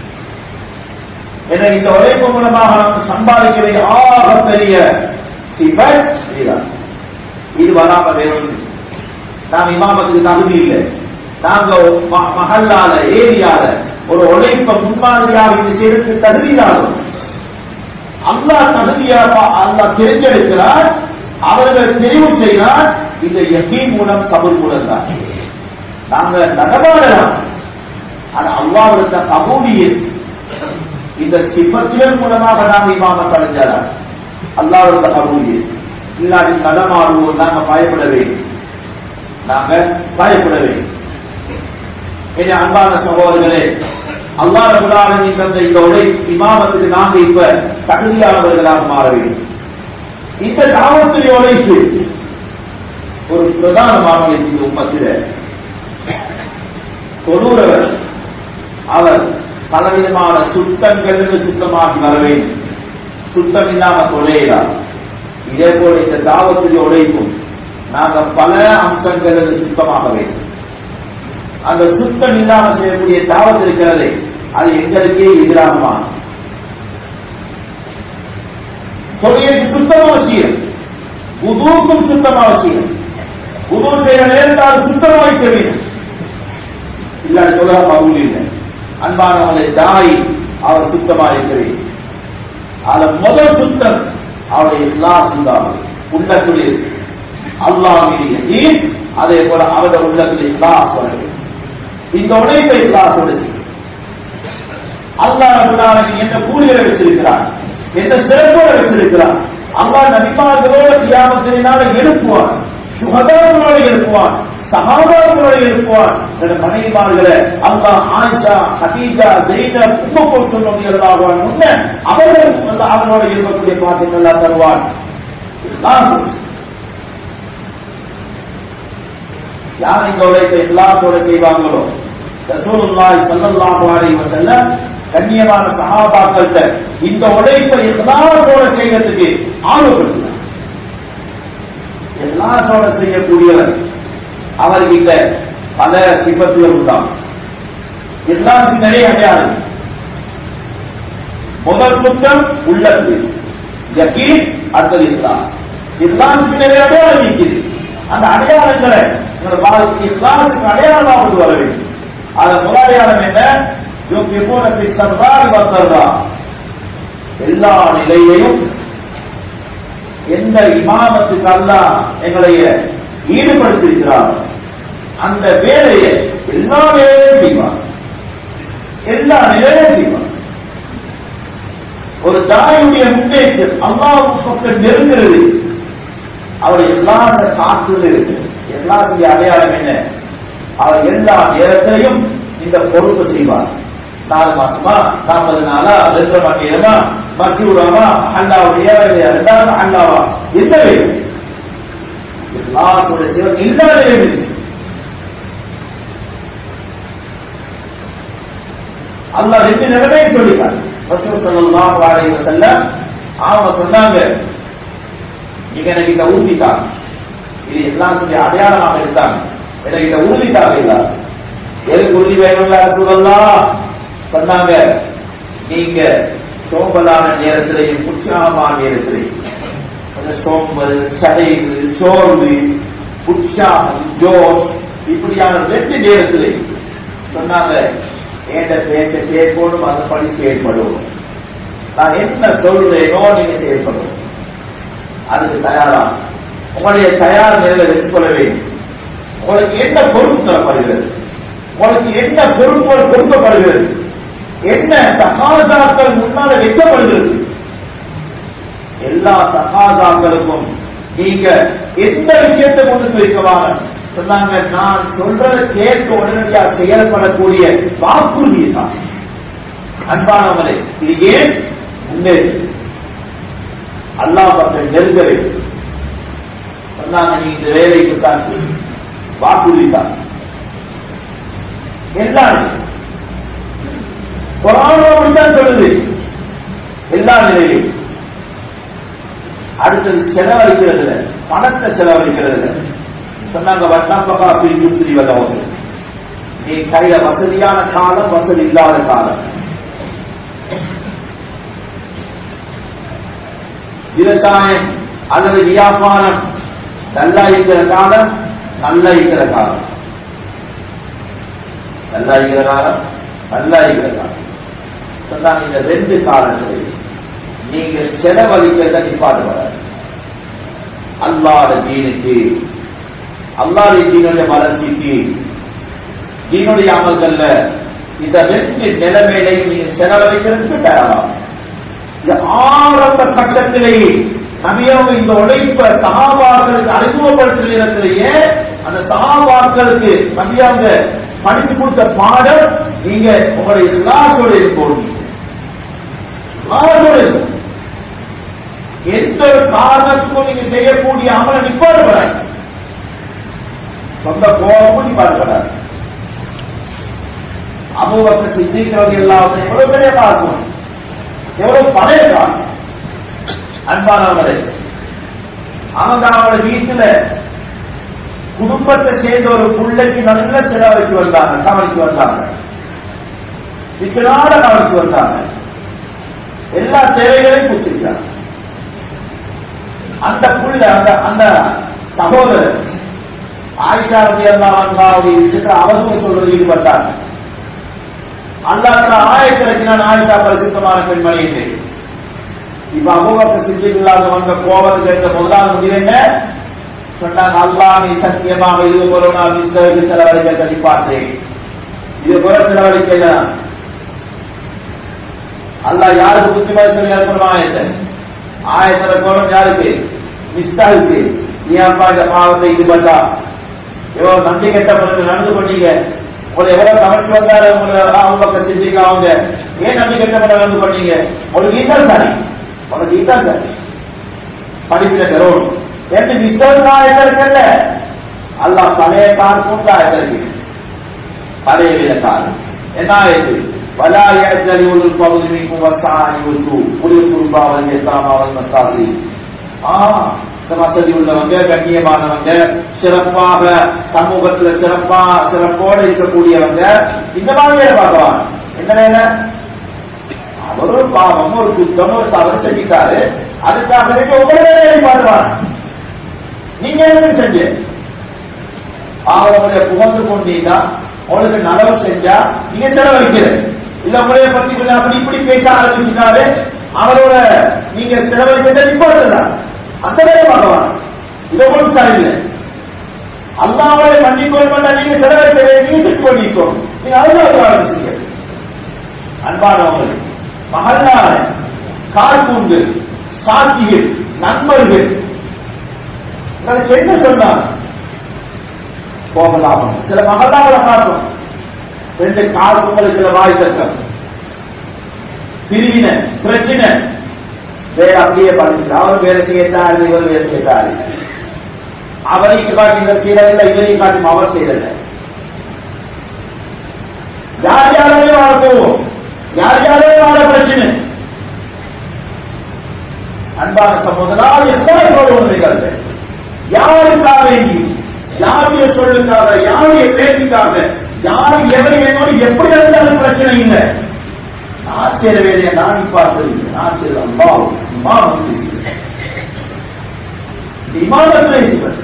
S1: என இந்த உழைப்பு மூலமாக நாம் சம்பாதிக்கிற ஆக பெரிய சிபத் இதுதான். இது வராம வேணும் நாம் இமாமத்துக்கு தகுதி இல்லை நாங்க ம- மகல்லால ஏரியால ஒரு உழைப்ப முன்மாதிரியாக இது செய்யறதுக்கு தகுதி இல்லாதோம் அல்லாஹ் தகுதியா அல்லாஹ் தெரிஞ்செடுக்கிறார் அவர்கள் தெரிவு செய்கிறார் இந்த யகீன் மூலம் கபூல் மூலம் தான் நாங்க நடமாடலாம் ஆனா அல்லாஹ் கபூலியில் இந்த சிபத்தியல் மூலமாக நாம் இமாம அடைஞ்சாரா அல்லாஹ் கபூலியில் இல்லாட்டி நடமாடுவோம் நாங்க பயப்படவே நாங்க பயப்படவே என் அன்பான சகோதரர்களே அல்லாஹ் ரபுல்லாலின் தந்த இந்த உடை இமாமத்துக்கு நாங்க இப்ப தகுதியானவர்களாக மாற வேண்டும் இந்த தாவத்துடைய உழைப்பு ஒரு பிரதானமான இந்த உம்மத்தில தொழுறவர் அவர் பலவிதமான சுத்தங்களிலிருந்து சுத்தமாகி வர வேண்டும் சுத்தம் இல்லாம தொலைகிறார் இதே போல இந்த தாவத்துடைய உழைப்பும் நாங்க பல அம்சங்களிலிருந்து சுத்தமாக வேண்டும் அந்த சுத்தம் இல்லாம செய்யக்கூடிய தாவத் இருக்கிறது அது எங்களுக்கே எதிராகமான தொழிலுக்கு சுத்தம் அவசியம் உதூக்கும் சுத்தம் அவசியம் உதூ செய்ய நேரத்தால் சுத்தமாக வைக்க வேண்டும் இல்லாத சொல்ல பகுதி இல்லை அன்பானவங்களை தாய் அவர் சுத்தமாக இருக்க வேண்டும் அதில் முதல் சுத்தம் அவருடைய எல்லா சுத்தம் உள்ளத்தில் அல்லாஹ் அதே போல அவருடைய உள்ளத்தில் எல்லா சொல்ல இந்த உழைப்பை இல்லாத அல்லாஹ் ரபுல்லாலமின் என்ன கூலிகளை வச்சிருக்கிறார் என்ன சிறப்போட வச்சிருக்கிறார் அல்லாஹ் நபிமார்களோட தியாகத்தினால எழுப்புவார் சுகதாரங்களோட எழுப்புவார் சகாபாரங்களோட எழுப்புவார் தன் மனைவிமார்களை அல்லாஹ் ஆயிஷா ஹதீஜா ஜெயினப் உம்ம போட்டு நோக்கியதாக முன்ன அவர்கள் அந்த அவனோட இருக்கக்கூடிய பாட்டுகள் எல்லாம் தருவார் இதுதான் யார் இந்த உழைப்பை எல்லாத்தோட செய்வாங்களோ ரசூலுல்லாஹி ஸல்லல்லாஹு அலைஹி வஸல்லம் கண்ணியமான சஹாபாக்கள்கிட்ட இந்த உழைப்பை எல்லாத்தோட செய்யறதுக்கு ஆர்வப்படுத்தினார் எல்லாத்தோட செய்யக்கூடியவர் அவர்கிட்ட பல விபத்துகள் உண்டாம் எல்லாத்துக்கும் நிறைய அடையாளம் முதல் குற்றம் உள்ளது யகீன் அடுத்தது இஸ்லாம் இஸ்லாமுக்கு நிறைய அடையாளம் இருக்குது அந்த அடையாளங்களை உங்களோட வாழ்க்கை இஸ்லாமுக்கு அடையாளமாக கொண்டு வர வேண்டும் அதன் முதல் அடையாளம் என்ன யோகியமூனத்தை சர்வாரி வந்ததா எல்லா நிலையையும் எந்த இமாமத்துக்கு அல்லா எங்களைய ஈடுபடுத்திருக்கிறார் அந்த வேலையை எல்லா வேலையும் செய்வார் எல்லா நிலையும் செய்வார் ஒரு தாயுடைய முன்னேற்றம் அல்லாவுக்கு பக்கம் நெருங்கிறது அவர் எல்லா காற்றுல இருக்கு எல்லாருடைய அடையாளம் என்ன அவர் எல்லா நேரத்திலையும் இந்த பொறுப்பு செய்வார் நாலு மாசமா நாற்பது நாளா ரெண்டு மாட்டியமா மத்தி விடாமா அண்ணாவுடைய ரெண்டாவது அண்ணாவா எந்த வேணும் எல்லாருடைய தேவன் இல்லாத வேணும் அல்லா ரெண்டு நிலைமை சொல்லிட்டார் ரசூல் ஸல்லல்லாஹு அலைஹி வஸல்லம் அவங்க சொன்னாங்க நீங்க எனக்கு இந்த ஊர்த்திட்டாங்க இது எல்லாத்துடைய அடையாளமாக இருந்தாங்க எனக்கு இந்த ஊர்த்திட்டாங்க இல்ல எதுக்கு உறுதி வேணும்ல ரசூலல்லாஹ் சொன்னாங்க நீங்க சோம்பலான நேரத்திலையும் உற்சாகமான நேரத்திலையும் கொஞ்சம் சோம்பல் சடைவு சோர்வு உற்சாகம் ஜோர் இப்படியான ரெண்டு நேரத்திலே சொன்னாங்க ஏண்ட பேச்ச கேட்கணும் அதன்படி செயல்படும் நான் என்ன சொல்றேனோ நீங்க செயல்படும் அதுக்கு தயாரா உங்களுடைய தயார் நிலையில வெற்றிக்கொள்ள வேண்டும் உங்களுக்கு என்ன பொறுப்பு தரப்படுகிறது உங்களுக்கு என்ன பொறுப்புகள் கொடுக்கப்படுகிறது என்ன சகாதாக்கள் முன்னால வைக்கப்படுகிறது எல்லா சகாதாக்களுக்கும் நீங்க எந்த விஷயத்தை முன்னுக்கு வைக்கவாங்க சொன்னாங்க நான் சொல்றதை கேட்க உடனடியாக செயல்படக்கூடிய வாக்குறுதி தான் அன்பானவர்களே இது ஏன் முன்னேறி அல்லாஹ் பக்கம் நெருங்கவே சொன்னாங்க நீ இந்த வேலைக்கு தான் வாக்குறுதி தான் எல்லாரும் குரானும் அப்படித்தான் சொல்லுது எல்லா நிலையிலும் அடுத்தது செலவழிக்கிறதுல பணத்தை செலவழிக்கிறதுல சொன்னாங்க வட்டாப்பகா பிரிவுத்திரி வல்லவங்க நீ கையில வசதியான காலம் வசதி இல்லாத காலம் விவசாயம் அல்லது வியாபாரம் நல்லா இருக்கிற காலம் நல்லா இருக்கிற காலம் நல்லா இருக்கிற காலம் நல்லா இருக்கிற காலம் சொன்னாங்க இந்த ரெண்டு காலங்களில் நீங்க செலவழிக்கிறத நிப்பாடு வர அல்லாத தீனுக்கு அல்லாத தீனுடைய வளர்ச்சிக்கு தீனுடைய அமல்கள்ல இந்த ரெண்டு நிலைமையிலையும் நீங்க செலவழிக்கிறதுக்கு தயாராகும் இந்த ஆரம்ப கட்டத்திலேயே நபியவங்க இந்த உழைப்ப சகாபாக்களுக்கு அறிமுகப்படுத்துகிற இடத்திலேயே அந்த சகாபாக்களுக்கு நபியவங்க படித்து கொடுத்த பாடம் நீங்க உங்களுடைய எல்லாத்தோட இருக்கணும் எல்லாத்தோட இருக்கணும். எந்த ஒரு காரணத்துக்கும் நீங்க செய்யக்கூடிய அமல நிப்பாடு சொந்த கோபமும் நிப்பாடு அபூபக்கர் சித்திக்கிறது எல்லாம் எவ்வளவு பெரிய காரணம் எவ்வளவு பழைய காலம் அன்பானவர்களே அவங்க அவங்களோட வீட்டுல குடும்பத்தை சேர்ந்த ஒரு பிள்ளைக்கு நல்ல செலவழிச்சு வந்தாங்க கவனிச்சு வந்தாங்க சிக்கலான கவனிச்சு வந்தாங்க எல்லா தேவைகளையும் கொடுத்திருக்காங்க அந்த புள்ள அந்த அந்த சகோதரர் ஆயிஷா ரலியல்லாஹு விஷயத்துல அவசரம் சொல்றது ஈடுபட்டாங்க அல்லாஹ் ஆயத்திற்கு நான் ஆயிஷா பரிசுத்தமான பெண்மணி என்று இப்ப அபூபக்கர் சித்திக் இல்லாத வந்த கோபத்துக்கு இருந்த முதலாவது முடிவு என்ன சொன்னாங்க அல்லாஹ் நீ சத்தியமாக இது போல நான் இந்த செலவழிக்க கண்டிப்பாற்றேன் இது போல செலவழிக்கல அல்லாஹ் யாருக்கு புத்திமதி சொல்லி அனுப்பணும் ஆயத்தை ஆயத்துல கோலம் யாருக்கு மிஸ்டாவுக்கு நீ அப்பா இந்த பாவத்தை ஈடுபட்டா எவ்வளவு நன்றி கெட்ட பொண்ணு நடந்து கொண்டீங்க உங்களை எவ்வளவு கவனிச்சு வந்தாரு உங்களை அவங்க சிந்திக்க அவங்க ஏன் நன்றி கெட்ட பொண்ணு நடந்து பண்ணீங்க உங்களுக்கு ஈதான் தானே உனக்கு ஈதான் தானே படிப்பில பெறணும் என்று மிஸ்டர் ஆயத்தை இருக்கல்ல அல்லாஹ் பழைய கார் கூட்ட ஆயத்தை இருக்கு பழைய விதக்கார் என்ன ஆயிடுச்சு ولا يعجل أولو الفضل منكم والسعة والسوء أولي القربى واليتامى والمساكين ஆஹ் இந்த வசதி உள்ளவங்க கண்ணியமானவங்க சிறப்பாக சமூகத்துல சிறப்பா சிறப்போடு இருக்கக்கூடியவங்க இந்த மாதிரி வேலை பார்க்கலாம் என்ன வேலை அவர் ஒரு பாவம் ஒரு குத்தம் ஒரு தவறு செஞ்சிட்டாரு அதுக்காக வேண்டி ஒவ்வொரு வேலையை பார்த்துவாங்க நீங்க என்ன செஞ்சு அவங்களுடைய புகழ்ந்து கொண்டீங்கன்னா உங்களுக்கு நலவு செஞ்சா நீங்க செலவழிக்கிறது இல்ல உங்களைய பத்தி கொஞ்சம் அப்படி இப்படி பேச ஆரம்பிச்சுட்டாரு அவரோட நீங்க செலவழிக்கிறத நிப்பாட்டுதான் அந்த வேலை பார்க்கலாம் இதை ஒன்றும் சரியில்லை அல்லாமலை மன்னிக்கோள் பண்ண நீங்க செலவழிக்க நீங்க திட்டு பண்ணிக்கோ நீங்க அதுதான் ஆரம்பிச்சீங்க அன்பானவங்க மகல்லார கார்பூண்டு சாட்சிகள் நண்பர்கள் உங்களுக்கு என்ன சொன்னாங்க போகலாம் சில மகளாவில் பார்க்கும் ரெண்டு கார்புங்களுக்கு சில வாய் தக்கம் பிரிவினை பிரச்சனை வேற அப்படியே பண்ணிட்டு அவர் வேற கேட்டாரு இவர் வேற கேட்டாரு அவரைக்கு காட்டி இவர் செய்யறதில்லை இவரையும் காட்டும் அவர் செய்யறதில்லை யார் யாரையும் வாழ போவோம் யார் யாரையும் வாழ பிரச்சனை அன்பான சகோதரா எத்தனை நிகழ்வு யாருக்காக வேண்டி யாருடைய சொல்லுக்காக யாருடைய பேச்சுக்காக யார் எவரை வேணும் எப்படி இருந்தாலும் பிரச்சனை இல்லை நான் செய்த வேலையை நான் பார்ப்பது நான் செய்த அம்மா அம்மா விமானத்தை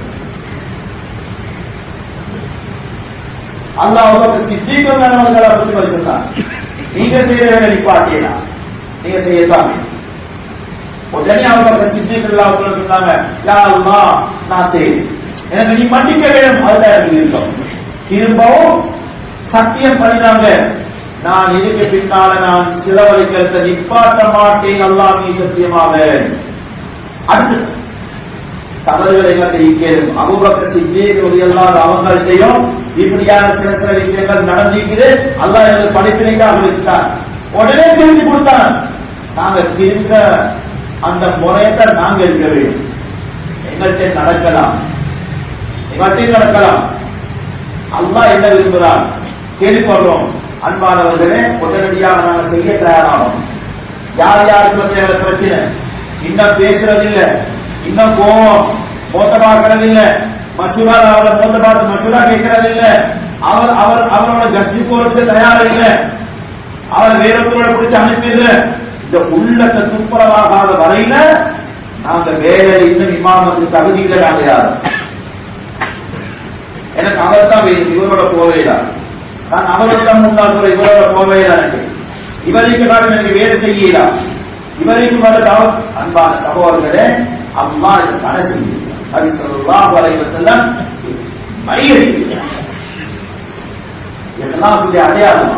S1: அல்லாஹ் சித்தீகம் நல்லவர்களை பற்றி வருகிறார் நீங்க செய்ய வேலை நிப்பாட்டியலாம் நீங்க செய்யலாம் உடனே அவங்க சித்தீகல்லா சொன்னாங்க யா அல்லாஹ் நான் செய்வேன் எனக்கு நீ மன்னிக்க வேண்டும் அதுதான் எனக்கு இருக்கும் திரும்பவும் சத்தியம் பண்ணினாங்க நான் இதுக்கு பின்னால நான் சிலவழிக்கிறத நிப்பாட்ட மாட்டேன் அல்லாஹ் நீ சத்தியமாக அடுத்து தவறுகளை இருக்கிறோம் அபுபக்கர் சித்தியை அல்லாத அவங்கள்ட்டையும் இப்படியான சில சில விஷயங்கள் நடந்திருக்குது அல்லாஹ் எனக்கு படிப்பினைக்காக இருக்கிறார் உடனே திரும்பி கொடுத்தான் நாங்க திரும்ப அந்த முறையத்தை நாங்க இருக்க வேண்டும் எங்கள்கிட்ட நடக்கலாம் எங்கள்கிட்ட நடக்கலாம் அல்லாஹ் என்ன விரும்புகிறார் கேள்விப்படுறோம் அன்பானவர்களே உடனடியாக நாங்கள் செய்ய தயாராகும் யார் யாருக்கு தேவை பிரச்சனை இன்னும் பேசுறது இல்ல இன்னும் கோவம் மோத்த பார்க்கறது இல்ல மசூரா அவரை மோத்த பார்த்து மசூரா கேட்கறது இல்ல அவர் அவர் அவரோட கட்சி போறது தயார் இல்ல அவர் வேறொருத்தரோட பிடிச்சு அனுப்பிடுற இந்த உள்ளத்தை துப்புரவாகாத வரையில நாங்க வேலை இன்னும் இமாமத்துக்கு தகுதி இல்லை நாங்க யாரும் எனக்கு அவர் தான் வேணும் இவரோட போவேடா நான் அவரோட முன்னால் கூட இவரோட போவேடா எனக்கு இவருக்கு காட்டும் எனக்கு வேலை செய்யலா இவருக்கு மட்டும் அன்பான சகோதரர்களே அம்மா இது கணக்கு அது சொல்லலாம் வரைவதெல்லாம் மையடி இதெல்லாம் அடையாளமா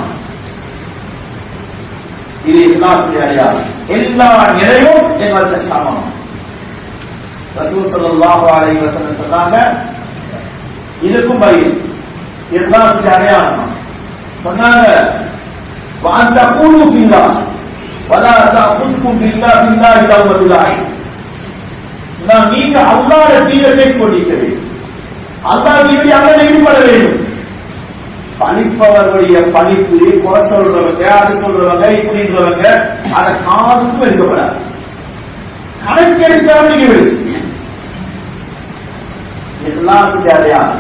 S1: இது இஸ்லாத்துடைய அடையாளம் எல்லா நிலையும் எங்களுக்கு சமம் ரசூல் ஸல்லல்லாஹு அலைஹி வஸல்லம் சொன்னாங்க இதுக்கும் பயில் இஸ்லாத்துடைய அடையாளம் சொன்னாங்க وأن تقولوا في الله ولا تأخذكم بالله بالله لومة لائم நான் நீங்க அல்லாத தீரத்தை கொண்டிருக்க அல்லாஹ் மீது அல்ல ஈடுபட வேண்டும் பழிப்பவர்களுடைய பழிப்பு குறை சொல்றவங்க அது சொல்றவங்க இப்படின்றவங்க அதை காதுக்கும் எடுக்கப்படாது கணக்கெடுக்காம நீங்க விடு எல்லாத்துக்கும் அடையாளம்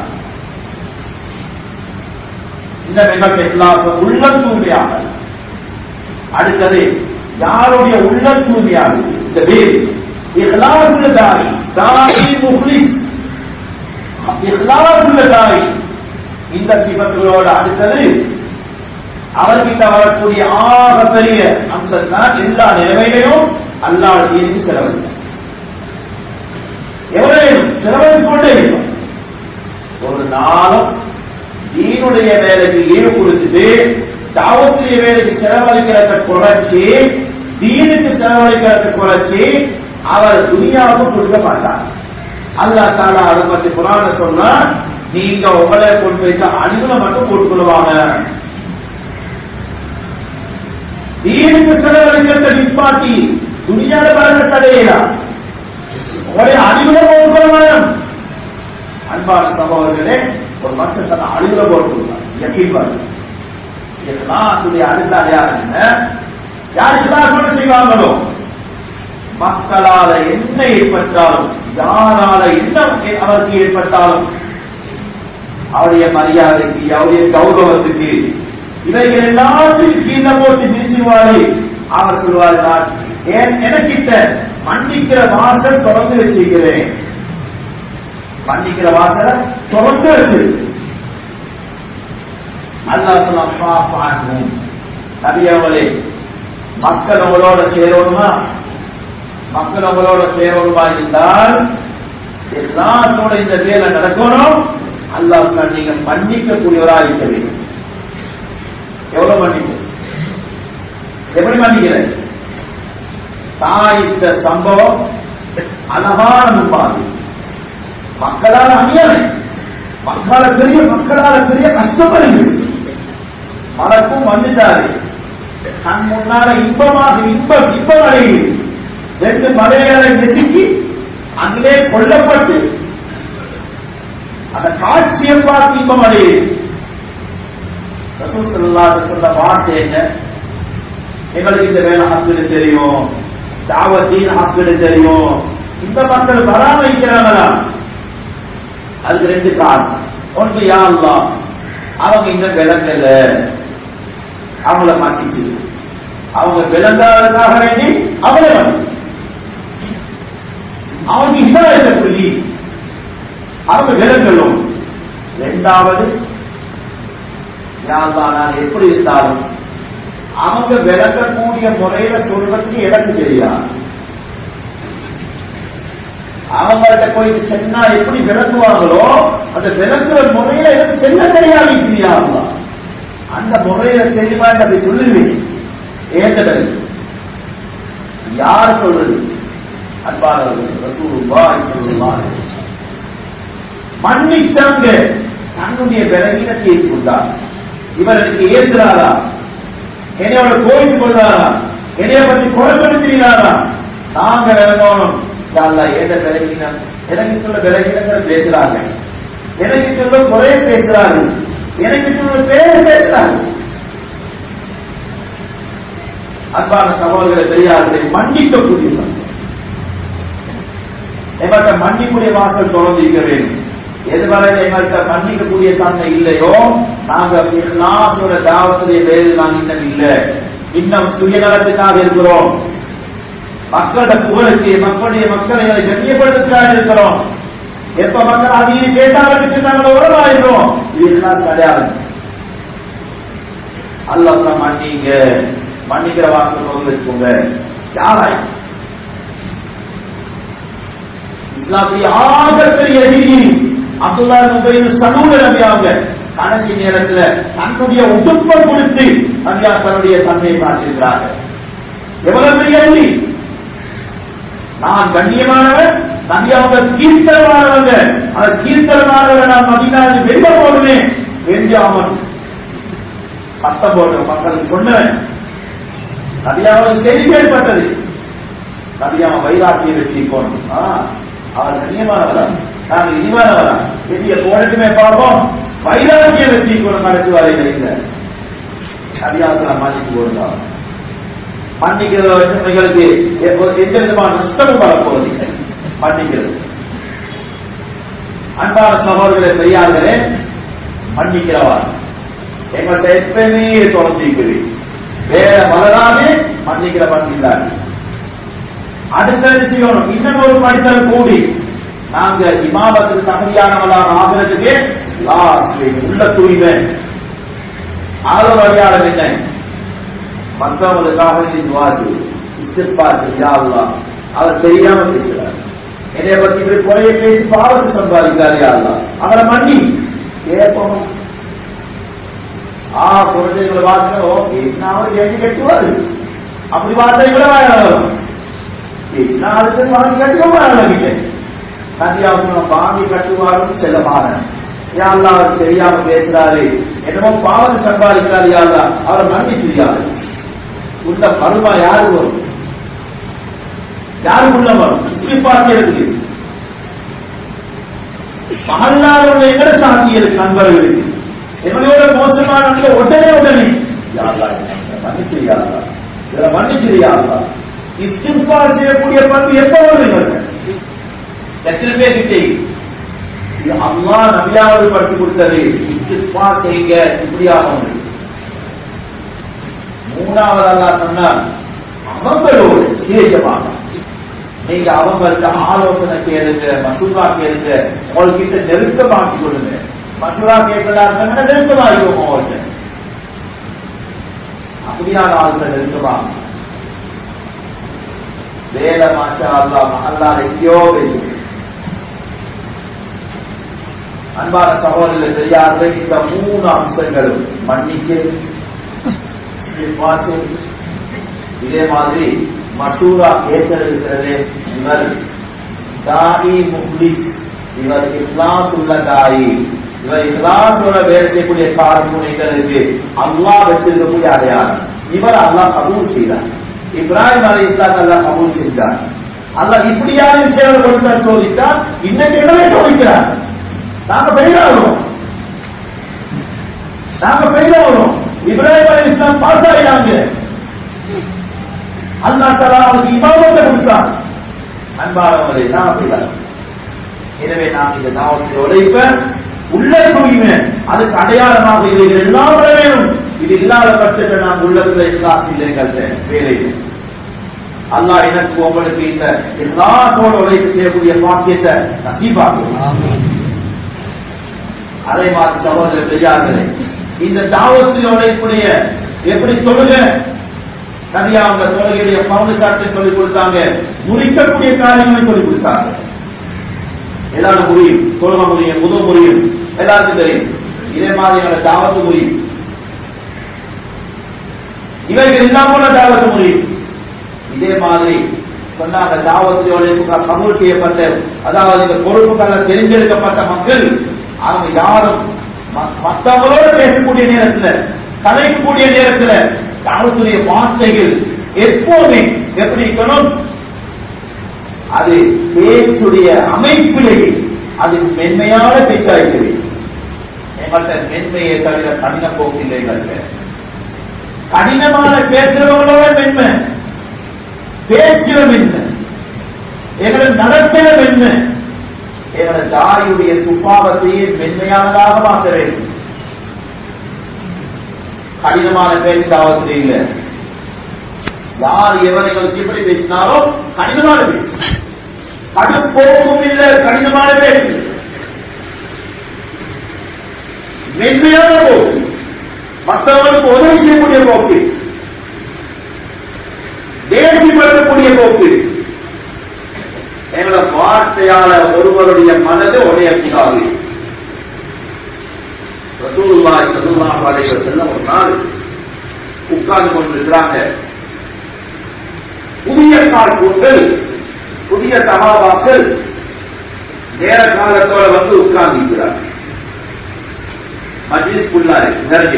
S1: இந்த நிகழ்ச்சி எல்லா உள்ளம் தூய்மையாக அடுத்தது யாருடைய உள்ளம் தூய்மையாக இந்த வேல் இஹ்லாசுல தாரி தாரி முஹ்லிஸ் இஹ்லாசுல தாரி இந்த சிவங்களோட அடுத்தது அவர்கிட்ட வரக்கூடிய ஆக பெரிய அம்சம் தான் எல்லா நிலைமையிலும் அல்லாஹ் தீர்த்து செலவழிக்க எவ்வளவு செலவழித்து கொண்டே இருக்கும் ஒரு நாளும் தீனுடைய வேலைக்கு ஈடு கொடுத்துட்டு தாவத்துடைய வேலைக்கு செலவழிக்கிறத குறைச்சி தீனுக்கு செலவழிக்கிறத குறைச்சி அவர் துணியாவுக்கு கொடுக்க மாட்டார் அல்லா தாலா அதை பத்தி புராண சொன்னா நீங்க உங்களை கொண்டு வைத்த அன்புல மட்டும் போட்டுக்கொள்வாங்க தீனுக்கு செலவழிக்கிறத நிப்பாட்டி துணியால வளர்ந்த தடையா உங்களுடைய அன்புல போட்டுக்கொள்ள அன்பான சகோதரர்களே ஒரு மனுஷன் தன்னை அழுகுல போட்டுக்கொள்வார் யக்கீன் இதெல்லாம் அடுத்த யாருங்க யார் இஸ்லாம் செய்வாங்களோ மக்களால என்ன ஏற்பட்டாலும் யாரால என்ன அவருக்கு ஏற்பட்டாலும் அவருடைய மரியாதைக்கு அவருடைய கௌரவத்துக்கு இவைகள் எல்லாத்தையும் கீழே போட்டு நிறுத்துவாரு அவர் சொல்வார் நான் எனக்கிட்ட மன்னிக்கிற வாசல் தொடர்ந்து வச்சிருக்கிறேன் மன்னிக்கிற வாசல தொடர்ந்து வச்சு அல்லா சொல்லாம் நபியவங்களே மக்கள் உங்களோட சேரணுமா மக்கள் உங்களோட சேரணுமா இருந்தால் எல்லாத்தோட இந்த வேலை நடக்கணும் அல்லாஹ் நீங்க மன்னிக்கக்கூடியவரா இருக்க வேண்டும் எவ்வளவு மன்னிப்பு எப்படி மன்னிக்கிற தாயித்த சம்பவம் அழகான முப்பாது மக்களால் அநியாமை மக்களால பெரிய மக்களால பெரிய கஷ்டப்படுது மனக்கும் வந்துட்டாரு கண் முன்னால இன்பமாக இன்பம் இன்பம் அடையுது ரெண்டு மலைகளை நெருக்கி அங்கே கொல்லப்பட்டு அந்த காட்சியை பார்த்து இன்பம் அடையுது சொல்ல வார்த்தைங்க எங்களுக்கு இந்த வேலை ஹாஸ்பிட்டல் தெரியும் தாவத்தீன் ஹாஸ்பிட்டல் தெரியும் இந்த மக்கள் வராம இருக்கிறாங்களா அதுக்கு ரெண்டு காரணம் ஒன்று யாருலா அவங்க இன்னும் விளங்கல அவங்கள மாட்டிச்சு அவங்க விளங்காததுக்காக வேண்டி அவளை வந்து அவங்க இஸ்ராயத்தை சொல்லி அவங்க விளங்கலும் இரண்டாவது யாருலா நான் எப்படி இருந்தாலும் அவங்க விளங்கக்கூடிய முறையில சொல்றதுக்கு எனக்கு தெரியாது அவங்கள்ட்ட போய் சென்னா எப்படி விளக்குவாங்களோ அந்த விளக்குற முறையில எனக்கு செல்ல தெரியாது இல்லையா அந்த முறையில தெளிவா அப்படி சொல்லுவேன் ஏற்றது யார் சொல்றது அன்பானவர்கள் மன்னிச்சாங்க தன்னுடைய விலகினத்தை ஏற்றுக்கொண்டார் இவருக்கு ஏற்றுறாரா என்னையோட கோயித்து கொள்றாரா என்னைய பற்றி குறைப்படுத்துகிறாரா நாங்க விளங்கணும் ஏத விலகினம் எனக்கு சொல்ல விலகினங்கள் பேசுறாங்க எனக்கு சொல்ல குறைய பேசுறார்கள் எனக்கு சொல்ல பேர பேசுறார்கள் அன்பான சகோதரர்களை பெரியார்களை மன்னிக்கக்கூடியவர் எங்கள்கிட்ட மன்னிக்கூடிய வாசல் தொடர்ந்து வேண்டும் எதுவரை எங்கள்கிட்ட மன்னிக்கக்கூடிய தன்மை இல்லையோ நாங்க நாட்டோட தாவத்துடைய வேறு நான் இன்னும் இல்லை இன்னும் சுயநலத்துக்காக இருக்கிறோம் மக்களோட புகழுக்கு மக்களுடைய மக்களை கண்ணியப்படுத்துவதாக இருக்கிறோம் எப்ப மக்கள் அதையும் கேட்டாலும் நாங்கள் உறவாயிடுவோம் இதெல்லாம் கிடையாது அல்ல மன்னிங்க மன்னிக்கிற வாக்கு வச்சுக்கோங்க யாராய் இஸ்லாத்திய ஆகப்பெரிய நீதி அப்துல்லா மும்பையில் சமூக நம்பியாங்க கடைசி நேரத்துல தன்னுடைய உடுப்பை கொடுத்து நம்பியா தன்னுடைய தன்மையை காட்டியிருக்கிறார்கள் எவ்வளவு பெரிய நீதி நான் கண்ணியமானவன் நம்பியாவுங்க கீர்த்தனமானவங்க அந்த கீர்த்தனமானவன் நான் மதினாவில் வெளிய போடுவேன் வெஞ்சாமன் சத்தம் போட்ட மக்களுக்கு சொன்னவன் நபியாவுக்கு செய்தி ஏற்பட்டது நபியாம வைராக்கிய வெற்றி போனோம் அவர் கண்ணியமானவரா நாங்கள் இனிமானவரா வெற்றிய போனட்டுமே பார்ப்போம் வைராக்கிய வெற்றி போன நடத்துவாரை இல்லை நபியாவுக்கு மன்னித்து போடுறா மன்னிக்கிறவர்களுக்கு எந்த விதமான நஷ்டமும் வரப்போவதில்லை மன்னிக்கிறது அன்பான சகோதரர்களை பெரியார்களே மன்னிக்கிறவா எங்கள்கிட்ட எப்பயுமே தொடர்ந்து வேற மலராமே மன்னிக்கிற மன்னிக்கிறார் அடுத்தது செய்யணும் இன்னும் ஒரு படித்தல் கூடி நாங்க இமாமத்துக்கு தகுதியானவளாக ஆகிறதுக்கு உள்ள தூய்மை ஆதரவு அடையாளம் என்ன மற்றவங்களுக்காக நீ துவாது இச்சிப்பாட்டு யாருலாம் அவர் தெரியாம செய்கிறார் என்னை பற்றி இப்படி குறைய பேசி பாவத்தை சம்பாதிக்காரு யாருலாம் அவரை மன்னி கேட்போம் ஆ குழந்தைகளை வார்த்தை ஓகே நான் அவர் கேட்டு கட்டுவாரு அப்படி வார்த்தை கூட வரும் நான் அதுக்கு வாங்கி கட்டுவோம் ஆரம்பிட்டேன் கன்னியாகுமரம் வாங்கி கட்டுவாரும் செல்ல மாறேன் யாருலா அவர் தெரியாம பேசுறாரு என்னமோ பாவத்தை சம்பாதிக்கிறாரு யாருலா அவரை நன்றி செய்யாது உள்ள மருமா யாரு வரும் யாரு உள்ள வரும் இப்படி பார்க்கிறது மகல்லாருடைய எங்கட சாட்சி இருக்கு நண்பர்களுக்கு என்னோட மோசமான உடனே உடனே மன்னிச்சிரியாதா இதை மன்னிச்சிரியாதா இஸ்தின்பா செய்யக்கூடிய பண்பு எப்ப வரும் எங்களுக்கு எத்தனை பேர் கிட்டே இது அம்மா நபியாவது படுத்தி கொடுத்தது இஸ்தின்பா செய்யுங்க இப்படியாக ஒன்று மூணாவது அல்லா சொன்னார் அவங்களோடு விசேஷமாக நீங்க அவங்கள்ட்ட ஆலோசனை கேளுங்க மசூரா கேளுங்க உங்ககிட்ட நெருக்கமாக்கி கொடுங்க மசூரா கேட்கலா இருந்தாங்கன்னா நெருக்கமாகிக்கும் அவங்கள்ட்ட அப்படியான ஆளுங்க நெருக்கமா வேலை மாஷா அல்லா அல்லா எங்கேயோ வெளியே அன்பான சகோதரர்கள் தெரியாத இந்த மூணு அம்சங்களும் மன்னிக்க பார்த்து இதே மாதிரி மசூரா கேட்டிருக்கிறது இவர் தாயி முக்லி இவர் இஸ்லாத்துள்ள தாயி இவர் இஸ்லாத்தோட வேலை செய்யக்கூடிய காரணங்களுக்கு அல்லா வச்சிருக்கக்கூடிய அடையாளம் இவர் அல்லா கபூல் செய்தார் இப்ராஹிம் அலி இஸ்லாம் அல்லா கபூல் செஞ்சார் அல்லா இப்படியான விஷயங்கள் கொடுத்தா சோதித்தா இன்னைக்கு இடமே சோதிக்கிறார் நாங்க பெரியாகிறோம் நாங்க பெரியாகிறோம் இப்ராஹிம் அலி இஸ்லாம் பாஸ் ஆயிடாங்க அல்லா தலா அவருக்கு இமாமத்தை கொடுத்தார் அன்பானவரை நான் அப்படிதான் எனவே நாம் இந்த நாவத்தை உழைப்ப உள்ளே தூய்மை அதுக்கு அடையாளமாக இது எல்லாம் வர வேணும் இது இல்லாத பட்சத்தை நாம் உள்ளத்துல இஸ்லாம் இல்லைங்கள் வேலையில் அல்லா எனக்கு உங்களுக்கு இந்த எல்லாத்தோட உழைப்பு செய்யக்கூடிய பாக்கியத்தை நசீபாக்கும் அதே மாதிரி சகோதரர் பெரியார்களே இந்த தாவத்தில் உழைப்புடைய எப்படி சொல்லுங்க சரியா அவங்க தொழுகையுடைய பவுண்டு காட்டை சொல்லிக் கொடுத்தாங்க முடிக்கக்கூடிய காரியங்களை சொல்லிக் கொடுத்தாங்க எல்லாரும் முடியும் தொழுக முடியும் முது முடியும் எல்லாருக்கும் தெரியும் இதே மாதிரியான தாவத்து முடியும் இவைகள் இல்லாம தாவத்து முடியும் இதே மாதிரி சொன்னாங்க தாவத்தியோட கபூல் செய்யப்பட்ட அதாவது இந்த பொறுப்புகளை தெரிஞ்செடுக்கப்பட்ட மக்கள் அவங்க யாரும் மற்றவங்களோட பேசக்கூடிய நேரத்தில் கலைக்கக்கூடிய நேரத்தில் தாவத்துடைய வார்த்தைகள் எப்போதுமே எப்படி இருக்கணும் அது பேச்சுடைய அமைப்பிலேயே அது மென்மையான பேச்சாய்க்கிறது எங்கள்கிட்ட மென்மையை தவிர கடின போக்கு இல்லை எங்கள்கிட்ட கடினமான பேசுறவங்களோட மென்மை பேச்சுல மென்மை எங்களை நடத்தின மென்மை எங்களை தாயுடைய துப்பாவத்தையே மென்மையானதாக மாற்ற வேண்டும் கடினமான பேச்சாவத்திலே இல்லை யார் எவர்களுக்கு எப்படி பேசினாரோ கடினமான பேச்சு கடும் போக்கும் இல்லை கடினமான பேச்சு மென்மையான போக்கு மற்றவர்களுக்கு உதவி செய்யக்கூடிய போக்கு தேசிப்படுத்தக்கூடிய போக்கு எங்களோட வார்த்தையால ஒருவருடைய மனதை உடையக்கூடாது ரசூலுல்லாஹி ஸல்லல்லாஹு அலைஹி வஸல்லம் ஒரு நாள் உட்கார்ந்து கொண்டிருக்கிறாங்க புதிய கால்கூட்கள் புதிய சகாபாக்கள் நேர காலத்தோட வந்து உட்கார்ந்து மஜித்குள்ளாரு நிறைஞ்சு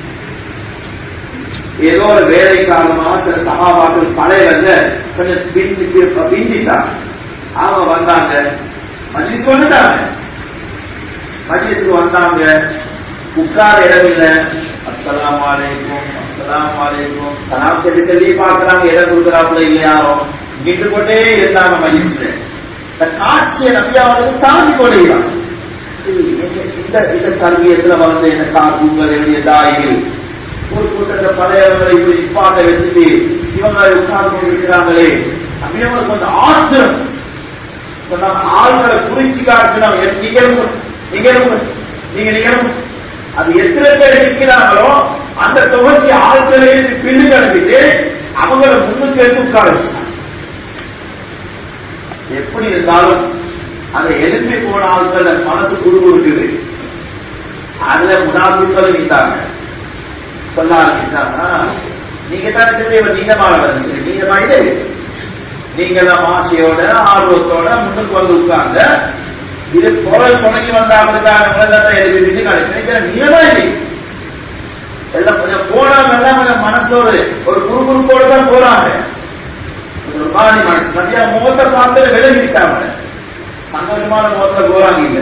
S1: ஏதோ ஒரு வேலை காரணமாக சில சகாபாக்கள் பழையவங்க கொஞ்சம் பிந்தி பிந்திட்டாங்க அவங்க வந்தாங்க மஜித் வந்துட்டாங்க மஜித்துக்கு வந்தாங்க உட்கார இடம் இல்ல அஸ்லாம் வலைக்கும் அஸ்லாம் வலைக்கும் சலாம் சொல்லி சொல்லி பாக்குறாங்க இடம் கொடுக்குறாப்புல இல்லையாரோ நின்று கொண்டே இருந்தாங்க மஜித்து இந்த காட்சியை நம்பியாவது தாண்டி கொள்கிறான் இந்த இந்த கல்வியத்துல வந்து என்ன காக்குங்கள் எழுதிய தாயில் ஒரு கூட்டத்தை பழையவங்களை இப்படி நிப்பாட்ட வச்சுட்டு இவங்களை உட்கார்ந்து கொண்டிருக்கிறாங்களே அப்படின்னு கொஞ்சம் ஆத்திரம் ஆள்களை குறிச்சு காட்டுறோம் நீங்க நீங்க நீங்க நீங்க அது எத்தனை பேர் இருக்கிறாங்களோ அந்த தொகுதி ஆட்களை பின்னு அனுப்பிட்டு அவங்கள முன்னுக்கு எடுத்து உட்கார எப்படி இருந்தாலும் அந்த எலும்பி போன ஆட்கள் மனசு குடு கொடுக்குது அதுல முனாபிக்கள் நிற்றாங்க சொல்ல ஆரம்பிச்சாங்கன்னா நீங்க தான் தெரியும் நீண்டமான வந்து நீண்டமா இது நீங்களாம் ஆசையோட ஆர்வத்தோட முன்னுக்கு வந்து உட்கார்ந்த இது குரல் துணைக்கு வந்தாங்க எழுதி கிடைக்கிறேன் நீளமா இல்லை எல்லாம் கொஞ்சம் போனாங்க எல்லாம் கொஞ்சம் மனசோடு ஒரு குறுகுறுப்போடு தான் போறாங்க ஒரு பாடி மனசு மத்தியா முகத்தை பார்த்து விலகிட்டாங்க சந்தோஷமான முகத்துல போறாங்க இல்ல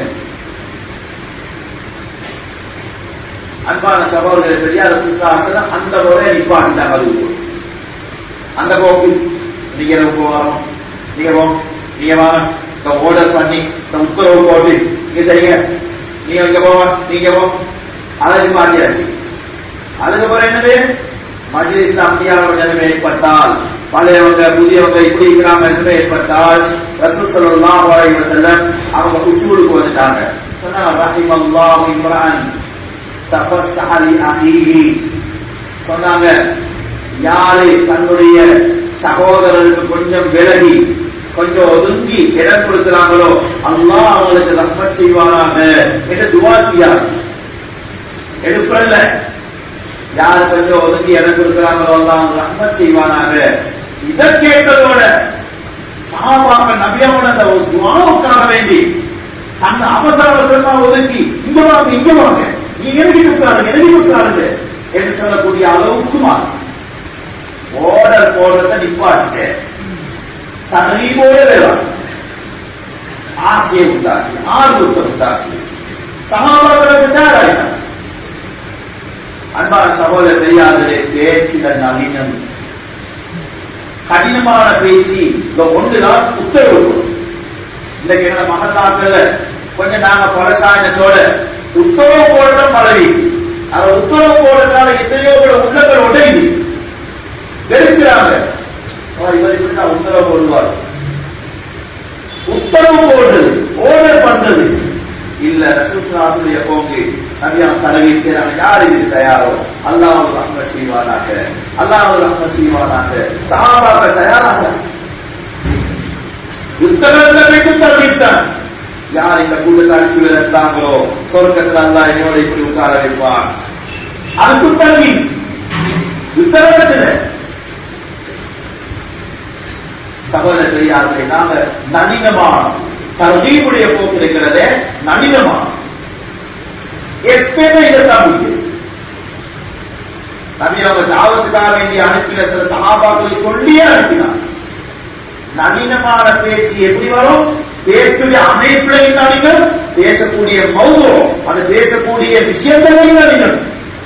S1: அன்பான சகோதரர் பெரியார் சுத்தாங்க அந்த முறை நிப்பாட்டிட்டாங்க அது அந்த போக்கு நீங்க போகணும் நீங்க நீங்க வாங்க ஓர்டர் பண்ணி உத்தரவு போட்டு நீங்க செய்யுங்க நீங்க இங்க போவ நீங்க போ அதை மாற்றியாச்சு அதுக்கப்புறம் என்னது மஜிலிஸ் அம்பியாரோட நிலைமை ஏற்பட்டால் பழையவங்க புதியவங்க இப்படி இருக்கிறாங்க நிலைமை ஏற்பட்டால் ரத்து சொல்லலாம் செல்ல அவங்க உச்சூடுக்கு வந்துட்டாங்க சொன்னாங்க ரஹிமல்லாஹு இம்ரான் தபஸ்ஸஹலி அஹீஹி சொன்னாங்க யாரு தன்னுடைய சகோதரருக்கு கொஞ்சம் விலகி கொஞ்சம் ஒதுங்கி இடம் கொடுக்கிறாங்களோ அல்லா அவங்களுக்கு ரஹ்மத் செய்வானாங்க என்று துவா செய்யார் எடுப்பல யாரு கொஞ்சம் ஒதுங்கி இடம் கொடுக்கிறாங்களோ அல்லா அவங்க ரஹ்மத் செய்வானாங்க இதை கேட்டதோட சாபாக்க நபியாவோட அந்த ஒரு துவாவுக்காக வேண்டி அந்த அவசர அவசரமா ஒதுக்கி இங்க வாங்க இங்க வாங்க நீ எழுதி கொடுத்தாருங்க எழுதி கொடுத்தாருங்க என்று சொல்லக்கூடிய அளவுக்கு மாறும் ஓடர் போடுறத நிப்பாட்டு தகவலோட வேணும் ஆசையை உண்டாக்கி ஆர்வத்தை உண்டாக்கி சமாதானத்தை தயாராயிட்டார் அன்பான சகோதர தெரியாதே பேச்சில நவீனம் கடினமான பேசி இந்த ஒன்றுதான் உத்தரவு இன்னைக்கு என்ன மகத்தாக்கள் கொஞ்சம் நாங்க பழக்காயத்தோட உத்தரவு போடுற பழகி அந்த உத்தரவு போடுறதுனால எத்தனையோ உள்ளங்கள் உடையுது வெறுக்கிறாங்க இவர் இப்படி நான் உத்தரவு போடுவார் உத்தரவு போடுறது ஓர்டர் பண்றது இல்ல ரசூசுடைய போங்கு நபியாம் தலைவிட்டு யார் இது தயாரோ அல்லாஹ் ரஹ்மத் செய்வானாக அல்லாஹ் ரஹ்மத் செய்வானாக சஹாபாக்க தயாராக யுத்தகத்தை தரவிட்டான் யார் இந்த கூட்டத்தை அனுப்பி இருந்தாங்களோ சொர்க்கத்தில் அல்லா என்னோட இப்படி உட்கார வைப்பான் அதுக்கு தங்கி யுத்தகத்தில் சகோதர பெரியார்களை நாங்க நளினமான தர்மீவுடைய போக்கு இருக்கிறதே நளினமான எப்பயுமே இதைத்தான் முடியும் நபி அவங்க தாவத்துக்காக வேண்டிய அனுப்பின சில சகாபாக்களை சொல்லியே அனுப்பினார் நவீனமான பேச்சு எப்படி வரும் பேச்சுடைய அமைப்புலையும் நவீனம் பேசக்கூடிய மௌனம் அது பேசக்கூடிய விஷயங்களையும் நவீனம்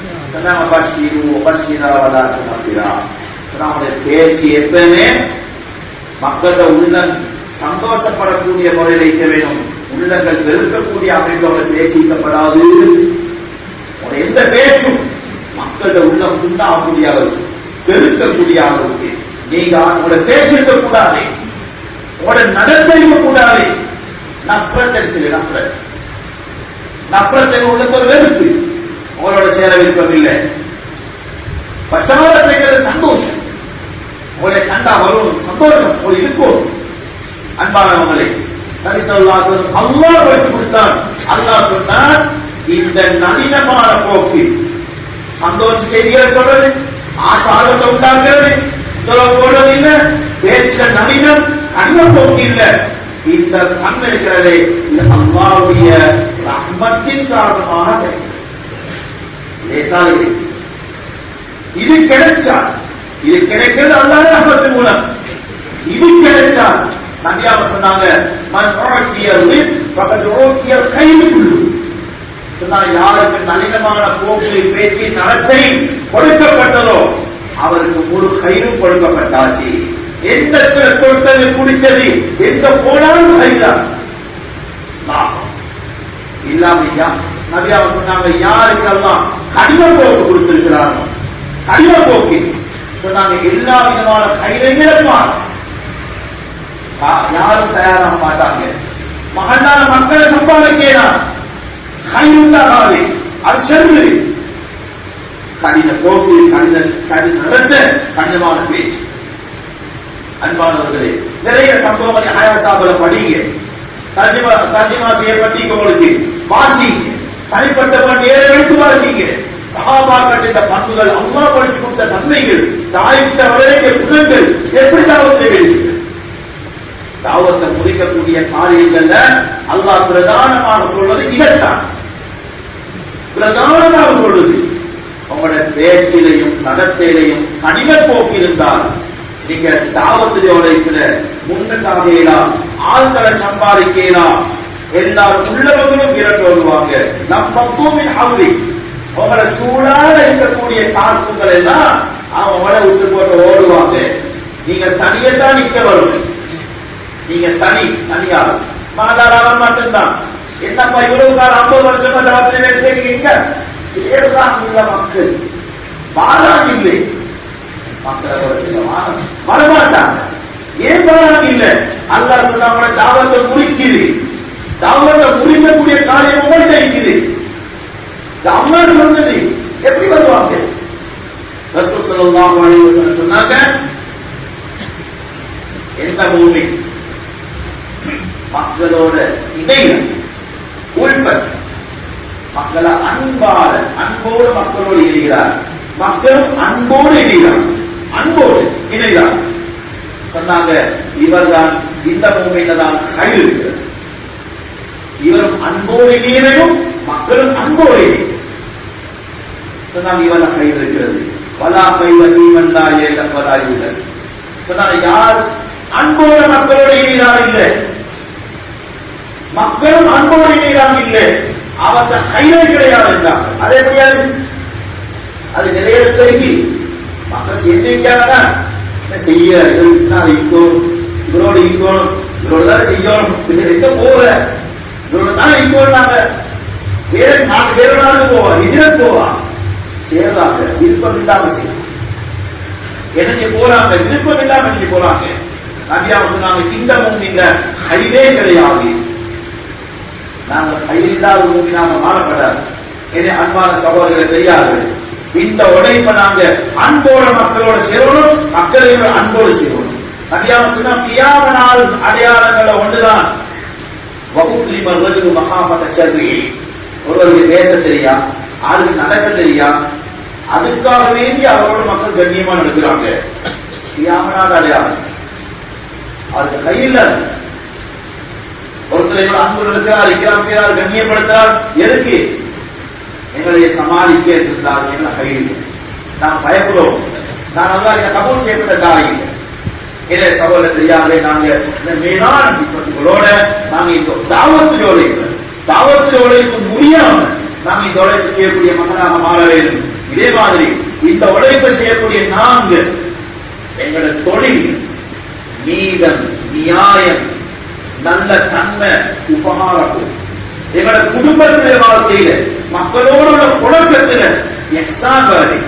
S1: நம்முடைய பேச்சு எப்பவுமே மக்களோட உள்ளம் சந்தோஷப்படக்கூடிய முறையில் இருக்க வேணும் உள்ளங்கள் வெறுக்கக்கூடிய அமைப்போட பேசிக்கப்படாது எந்த பேச்சும் மக்களோட உள்ளம் உண்டாகக்கூடிய அளவுக்கு வெறுக்கக்கூடிய அளவுக்கு நீங்க உங்களோட பேசிருக்க கூடாது உங்களோட நடத்தை கூடாது நப்ரத்தில் நப்ரத் நப்ரத்தில் உள்ளது ஒரு வெறுப்பு உங்களோட சேர விருப்பம் இல்லை பச்சாவரத்தைங்கிறது சந்தோஷம் உங்களுடைய கண்டா வரும் சந்தோஷம் ஒரு இருக்கும் அன்பானவங்களே நபிசல்லாஹு அல்லாஹ் வச்சு கொடுத்தான் அல்லாஹ் சொன்னான் இந்த நளினமான போக்கு சந்தோஷ செய்திகளை சொல்றது ஆசாரத்தை உண்டாக்குறது சொல்ல போறது இல்ல பேசுற நளினம் கண்ண போக்கு இல்ல இந்த கண் இருக்கிறதே இது அல்லாவுடைய ரஹ்மத்தின் காரணமாக கிடைக்கும். லேசா இது. இது கிடைச்சா இது கிடைக்கிறது அல்லாத ரஹ்மத்தின் மூலம் இது கிடைச்சா நபியாவ சொன்னாங்க மன் உழக்கிய ரிஸ் பகல் உழக்கிய கைது சொன்னாங்க யாருக்கு நளினமான போக்கு பேச்சு நடத்தை கொடுக்கப்பட்டதோ அவருக்கு முழு கயிறும் கொடுக்கப்பட்டாச்சு எந்த கொடுத்தது குடித்தது எந்த போனாலும் கைதான் இல்லாமையா நபியாவ சொன்னாங்க யாருக்கெல்லாம் கடின போக்கு கொடுத்திருக்கிறாரோ கடின போக்கு சொன்னாங்க எல்லா விதமான கையிலும் யாரும் தயாராக மாட்டாங்க மகனான மக்களை சம்பாதிக்கலாம் கையுண்டாகாது அது சென்று கடின போக்கு கடின கடின நடத்த கடினமான பேச்சு அன்பானவர்களே நிறைய சம்பவங்களை ஆயாத்தாபல படிங்க தர்ஜிமா தர்ஜிமா செய்யப்பட்டீங்க உங்களுக்கு வாசிங்க தனிப்பட்ட பண்ணி ஏழு எழுத்து வாசிங்க சகாபாக்கள் இந்த பண்புகள் அம்மா படிச்சு கொடுத்த நன்மைகள் தாய்த்த வரைய குணங்கள் எப்படி தாவத்தை வெளியிட்டு தாவத்தை முடிக்கக்கூடிய காரியங்கள்ல அல்லாஹ் பிரதானமாக சொல்வது இதைத்தான் பிரதானமாக சொல்வது உங்களுடைய பேச்சிலையும் நடத்தையிலையும் கனிம போக்கு இருந்தால் நீங்க தாவத்திலே உழைக்கிற முன்னுக்காகலாம் ஆள்களை சம்பாதிக்கலாம் எல்லாரும் உள்ளவங்களும் இரண்டு வருவாங்க நம் பக்குவமின் அவுரி உங்களை சூழாக இருக்கக்கூடிய காசுகள் எல்லாம் அவங்கள விட்டு போட்டு ஓடுவாங்க நீங்க தனியத்தான் நிக்க வரும் நீங்க தனி தனியார் மாதாராவன் மட்டும்தான் என்னப்பா இவ்வளவு காலம் ஐம்பது வருஷமா தாவத்தில் எடுத்துக்கிறீங்க ஏறுதான் உள்ள மக்கள் வாழான் இல்லை மக்களை வரமாட்டாங்க ஏன் வாழான் இல்லை அல்லா சொன்ன தாவத்தை முடிக்குது தாவத்தை முடிக்கக்கூடிய காரியம் உங்கள்கிட்ட இருக்குது அம்மா சொன்னது எப்படி வருவாங்க சொன்னாங்க எந்த பூமி மக்களோட இடையில உள்பட் மக்களை அன்பால அன்போடு மக்களோடு இணைகிறார் மக்களும் அன்போடு இணைகிறார் அன்போடு இணைகிறார் சொன்னாங்க இவர்தான் இந்த பூமியில தான் கையில் இருக்கிறது இவரும் அன்போடு இணையவும் மக்களும் அன்போடு இணையும் சொன்னாங்க இவன் கையில் இருக்கிறது வலா கைவ நீவந்தா ஏகப்பதாயுடன் சொன்னாங்க யார் அன்போடு மக்களோடு இணைகிறார் இல்லை மக்களும் அன்போடு இணைகிறார் இல்லை அவத்த கையில கிடையாது என்றார் அது எப்படியாது அது நிறைய செய்தி மக்களுக்கு எண்ணிக்காக செய்ய இருக்கோ இவரோடு இருக்கணும் இவரோடு தான் செய்யணும் இது எங்க போகல இவரோடு தான் இருக்கோம்னாங்க வேற நாலு வேற நாடு போவா இதே போவா சேரலாங்க விருப்பம் இல்லாம எனக்கு போறாங்க விருப்பம் இல்லாம நீங்க போறாங்க நபியா சொன்னாங்க இந்த மூமிங்க கையிலே கிடையாது நாங்க கையில்லாத மூமி நாம மாறப்படாது என்னை அன்பான சகோதரர்களை தெரியாது இந்த உழைப்பை நாங்க அன்போட மக்களோட சேரணும் மக்களை அன்போடு செய்யணும் நபியாம சொன்னா பியாம நாள் அடையாளங்கள ஒன்றுதான் வகுப்புலி மருவது மகாமத சர்வி ஒருவருக்கு பேச தெரியா ஆளுக்கு நடக்க தெரியா அதுக்காக வேண்டி அவரோட மக்கள் கண்ணியமா நடக்கிறாங்க பியாம அடையாளம் அது கையில் ஒருத்தர் அன்பு நடக்கிறார் இக்கிறார் கண்ணியப்படுத்துறார் எதுக்கு எங்களை சமாளிக்க இருந்தால் எங்களை கையில் நாம் பயப்படுவோம் நான் நல்லா இந்த கபூல் செய்யப்பட்ட காரியம் இதை கபூல தெரியாது நாங்க இந்த மேலான விபத்துகளோட நாங்க இந்த தாவத்து ஜோலைக்கு தாவத்து ஜோலைக்கு முடியாம நாங்க இந்த உழைப்பு செய்யக்கூடிய மகனாக மாற வேண்டும் இதே மாதிரி இந்த உழைப்பை செய்யக்கூடிய நாங்க எங்களோட தொழில் நீதம் நியாயம் நல்ல தன்மை உபகாரம் எங்களோட குடும்பத்தில வாழ்க்கையில மக்களோட புழக்கத்துல எக்ஸாம்பிள்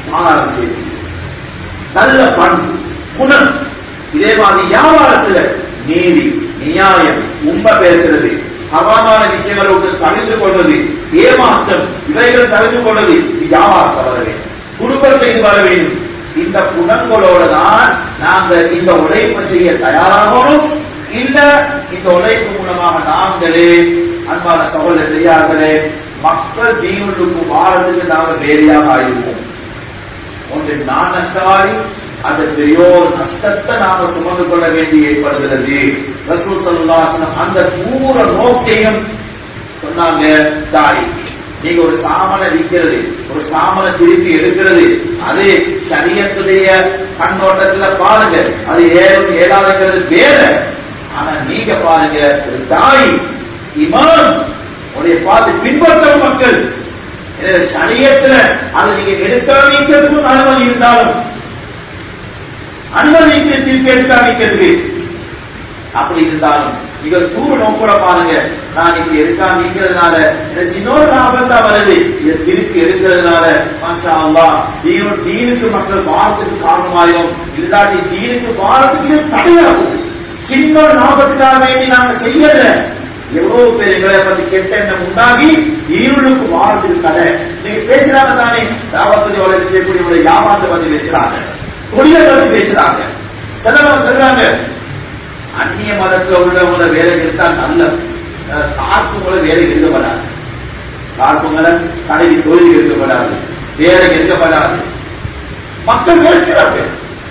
S1: நல்ல பண்பு குணம் இதே மாதிரி வியாபாரத்துல நீதி நியாயம் உண்மை பேசுறது ஹராமான விஷயங்களை விட்டு தவிர்த்து கொள்வது ஏமாற்றம் இவைகள் தவிர்த்து கொள்வது வியாபாரத்தை வர வேண்டும் குடும்பத்தை வர வேண்டும் இந்த குணங்களோட தான் நாங்க இந்த உழைப்பு செய்ய தயாராகணும் இல்ல இந்த உழைப்பு மூலமாக நாங்களே அன்பான தகவலை செய்யார்களே மக்கள் தீனுக்கு வாரத்துக்கு நாங்க வேலையாக ஆயிடுவோம் ஒன்று நான் நஷ்டவாதி அது பெரியோர் நஷ்டத்தை நாம சுமந்து கொள்ள வேண்டி ஏற்படுகிறது ரசூல் ஸல்லல்லாஹு அலைஹி வஸல்லம் அந்த பூர நோக்கையும் சொன்னாங்க தாய் நீங்க ஒரு சாமனை விற்கிறது ஒரு சாமனை திருப்பி எடுக்கிறது அது சரியத்துடைய கண்ணோட்டத்துல பாருங்க அது ஏழும் ஏழாதுங்கிறது வேற ஆனா நீங்க பாருங்க ஒரு தாய் இமாம் உடைய பார்த்து பின்பற்றும் மக்கள் எனவே சரியத்துல அதை நீங்க எடுக்காமிக்கிறதுக்கும் அனுமதி இருந்தாலும் அனுமதிக்கு திருப்பி எடுக்காமிக்கிறது அப்படி இருந்தாலும் நீங்க சூடு நோக்கோட பாருங்க நான் இங்க எடுக்காமிக்கிறதுனால எனக்கு இன்னொரு லாபம் தான் வருது இதை திருப்பி எடுக்கிறதுனால மாஷா அல்லாஹ் தீனு தீனுக்கு மக்கள் வாரத்துக்கு காரணமாயும் இல்லாட்டி தீனுக்கு வாரத்துக்கு தடையாகும் சின்ன லாபத்துக்காக வேண்டி நாங்க செய்யல எவ்வளவு பேர் எங்களை பத்தி கெட்ட எண்ணம் உண்டாகி ஈருளுக்கு வாரத்துக்கு தடை நீங்க பேசுறாங்க தானே தாவத்தில் வளர்ச்சி செய்யக்கூடிய யாமாத்தை பத்தி பேசுறாங்க தொழிலை பத்தி பேசுறாங்க சிலவங்க சொல்றாங்க அந்நிய மதத்துல உள்ளவங்கள வேலை இருந்தா நல்ல சார்புங்களை வேலை இருக்கப்படாது சார்புங்களை கடைக்கு தொழில் இருக்கப்படாது வேலை இருக்கப்படாது மக்கள் கேட்கிறாங்க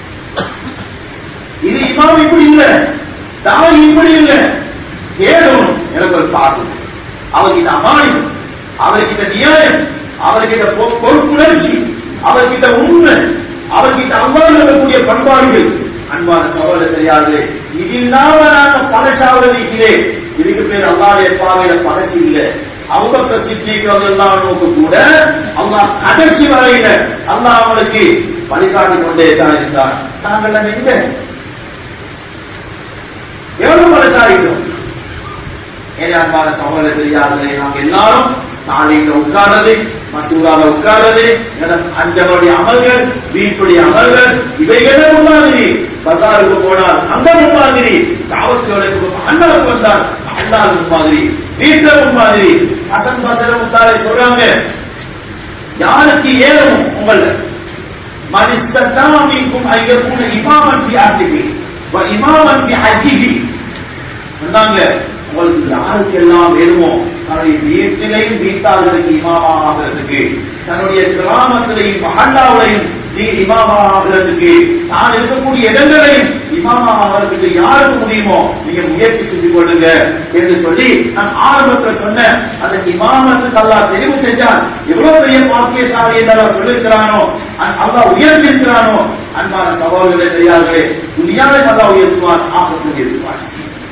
S1: இது இமாம் இப்படி இல்ல தாய் இப்படி இல்ல கேளும் எனக்கு ஒரு சார்பு அவர்கிட்ட அமானியம் அவர்கிட்ட நியாயம் அவர்கிட்ட பொ- பொறுப்புணர்ச்சி அவர்கிட்ட உண்மை அவர்கிட்ட அவ்வாறு இருக்கக்கூடிய பண்பாடுகள் அன்பான சகோதர தெரியாது இது இல்லாம நாங்க பழசாவது இருக்கிறேன் இதுக்கு பேர் அல்லாடைய பாவையில பழசி இல்லை அவங்க சித்திக்கிறதெல்லாம் நோக்கு கூட அவங்க கடைசி வரையில அல்லா அவனுக்கு வழிகாட்டி கொண்டே தான் இருந்தார் நாங்கள் எங்க எவ்வளவு பழசாயிட்டோம் ஏன் அன்பான சகோதர தெரியாதே நாங்க எல்லாரும் நாளைக்கு உட்கார்றது மற்றூரால உட்கார்றது அஞ்சனுடைய அமல்கள் வீட்டுடைய அமல்கள் இவைகளே மாதிரி பசாருக்கு போனால் அந்த மாதிரி காவல்துறைக்கு அண்ணனுக்கு வந்தால் அண்ணாவுக்கு மாதிரி வீட்டில் மாதிரி அசன் பசரம் உத்தாரை சொல்றாங்க யாருக்கு ஏறும் உங்களை மனிதத்தாமிக்கும் ஐயக்கும் இமாமன் பி ஆசிபி இமாமன் பி அஜிபி சொன்னாங்க உங்களுக்கு யாருக்கு எல்லாம் வேணுமோ தன்னுடைய வீட்டிலையும் வீட்டாளர்களுக்கு இமாமா ஆகிறதுக்கு தன்னுடைய கிராமத்திலையும் மகண்டாவிலையும் நீ இமாமா ஆகிறதுக்கு நான் இருக்கக்கூடிய இடங்களையும் இமாமா ஆகிறதுக்கு யாருக்கு முடியுமோ நீங்க முயற்சி செஞ்சு கொள்ளுங்க என்று சொல்லி நான் ஆரம்பத்தில் சொன்ன அந்த இமாமத்துக்கு அல்லா தெரிவு செஞ்சால் எவ்வளவு பெரிய பாக்கியசாலி என்று அவர் சொல்லியிருக்கிறானோ அல்லா உயர்த்திருக்கிறானோ அன்பான சகோதரர்களே தெரியாதே துணியாவை அல்லா உயர்த்துவான் ஆபத்து இருப்பான்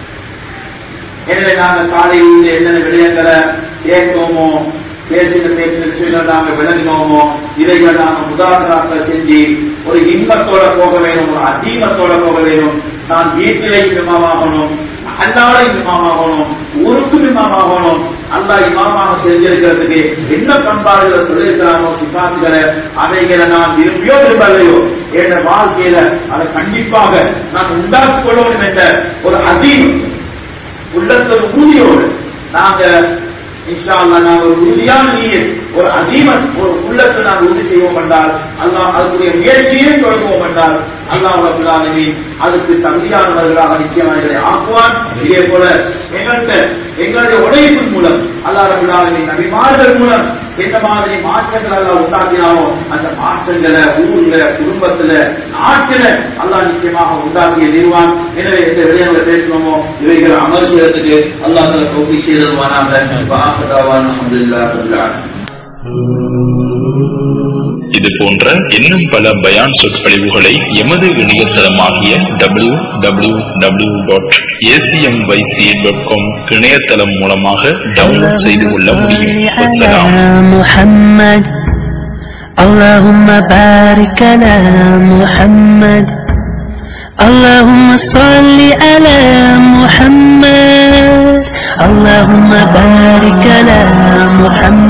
S1: எனவே நாங்கள் காலையில் என்னென்ன விடயங்களை கேட்கோமோ பேசின பேசின விஷயங்கள் நாங்கள் விளங்கினோமோ இதைகள் நாங்கள் முதாக்கராக்கள் செஞ்சு ஒரு இன்பத்தோட போக வேணும் ஒரு அதீமத்தோட போக வேணும் நான் வீட்டிலே இமாமாகணும் அல்லாட இமாமாகணும் ஊருக்கு இமாமாகணும் அல்லா இமாமாக செஞ்சிருக்கிறதுக்கு என்ன பண்பாடுகளை சொல்லியிருக்கிறானோ சிபாசுகளை அவைகளை நான் விரும்பியோ விரும்பலையோ என்ற வாழ்க்கையில அதை கண்டிப்பாக நான் உண்டாக்கிக் கொள்ளணும் என்ற ஒரு அதீம் உள்ளத்துல உறுதியோடு நாங்க இன்ஷா அல்லாஹ் நாங்க ஒரு உறுதியான நீர் ஒரு அதீம ஒரு உள்ளத்தை நாங்க உறுதி செய்வோம் என்றால் அல்லாஹ் அதுக்குரிய முயற்சியை தொடங்குவோம் என்றால் அல்லாஹ் ரபுல் ஆலமீன் அதுக்கு தகுதியானவர்களாக நிச்சயமானவர்களை ஆக்குவான் இதே போல எங்கள்கிட்ட எங்களுடைய உழைப்பின் மூலம் அல்லாஹ் ரபுல் ஆலமீன் நபிமார்கள் மூலம் எந்த மாதிரி மாற்றங்கள் அல்லாஹ் உண்டாக்கினாரோ அந்த மாற்றங்களை ஊர்ல குடும்பத்துல நாட்டுல அல்லாஹ் நிச்சயமாக உண்டாக்கிய நிறுவான் எனவே எந்த விடயங்களை பேசணுமோ இவைகள் அமர்வுகிறதுக்கு அல்லாஹ் தலை தொகுதி செய்தருவானாக வாசதாவான் அஹமதுல்லாஹ்
S2: இது போன்ற இன்னும் பல பயான் சொற்பொழிவுகளை எமது இணையதளமாகிய W W W dot ACMYC dot com இணையதளம் மூலமாக டவுன்லோட் செய்து கொள்ள முடியும் வசலாம்
S3: محمد اللهم بارك على محمد اللهم صل على محمد اللهم بارك على محمد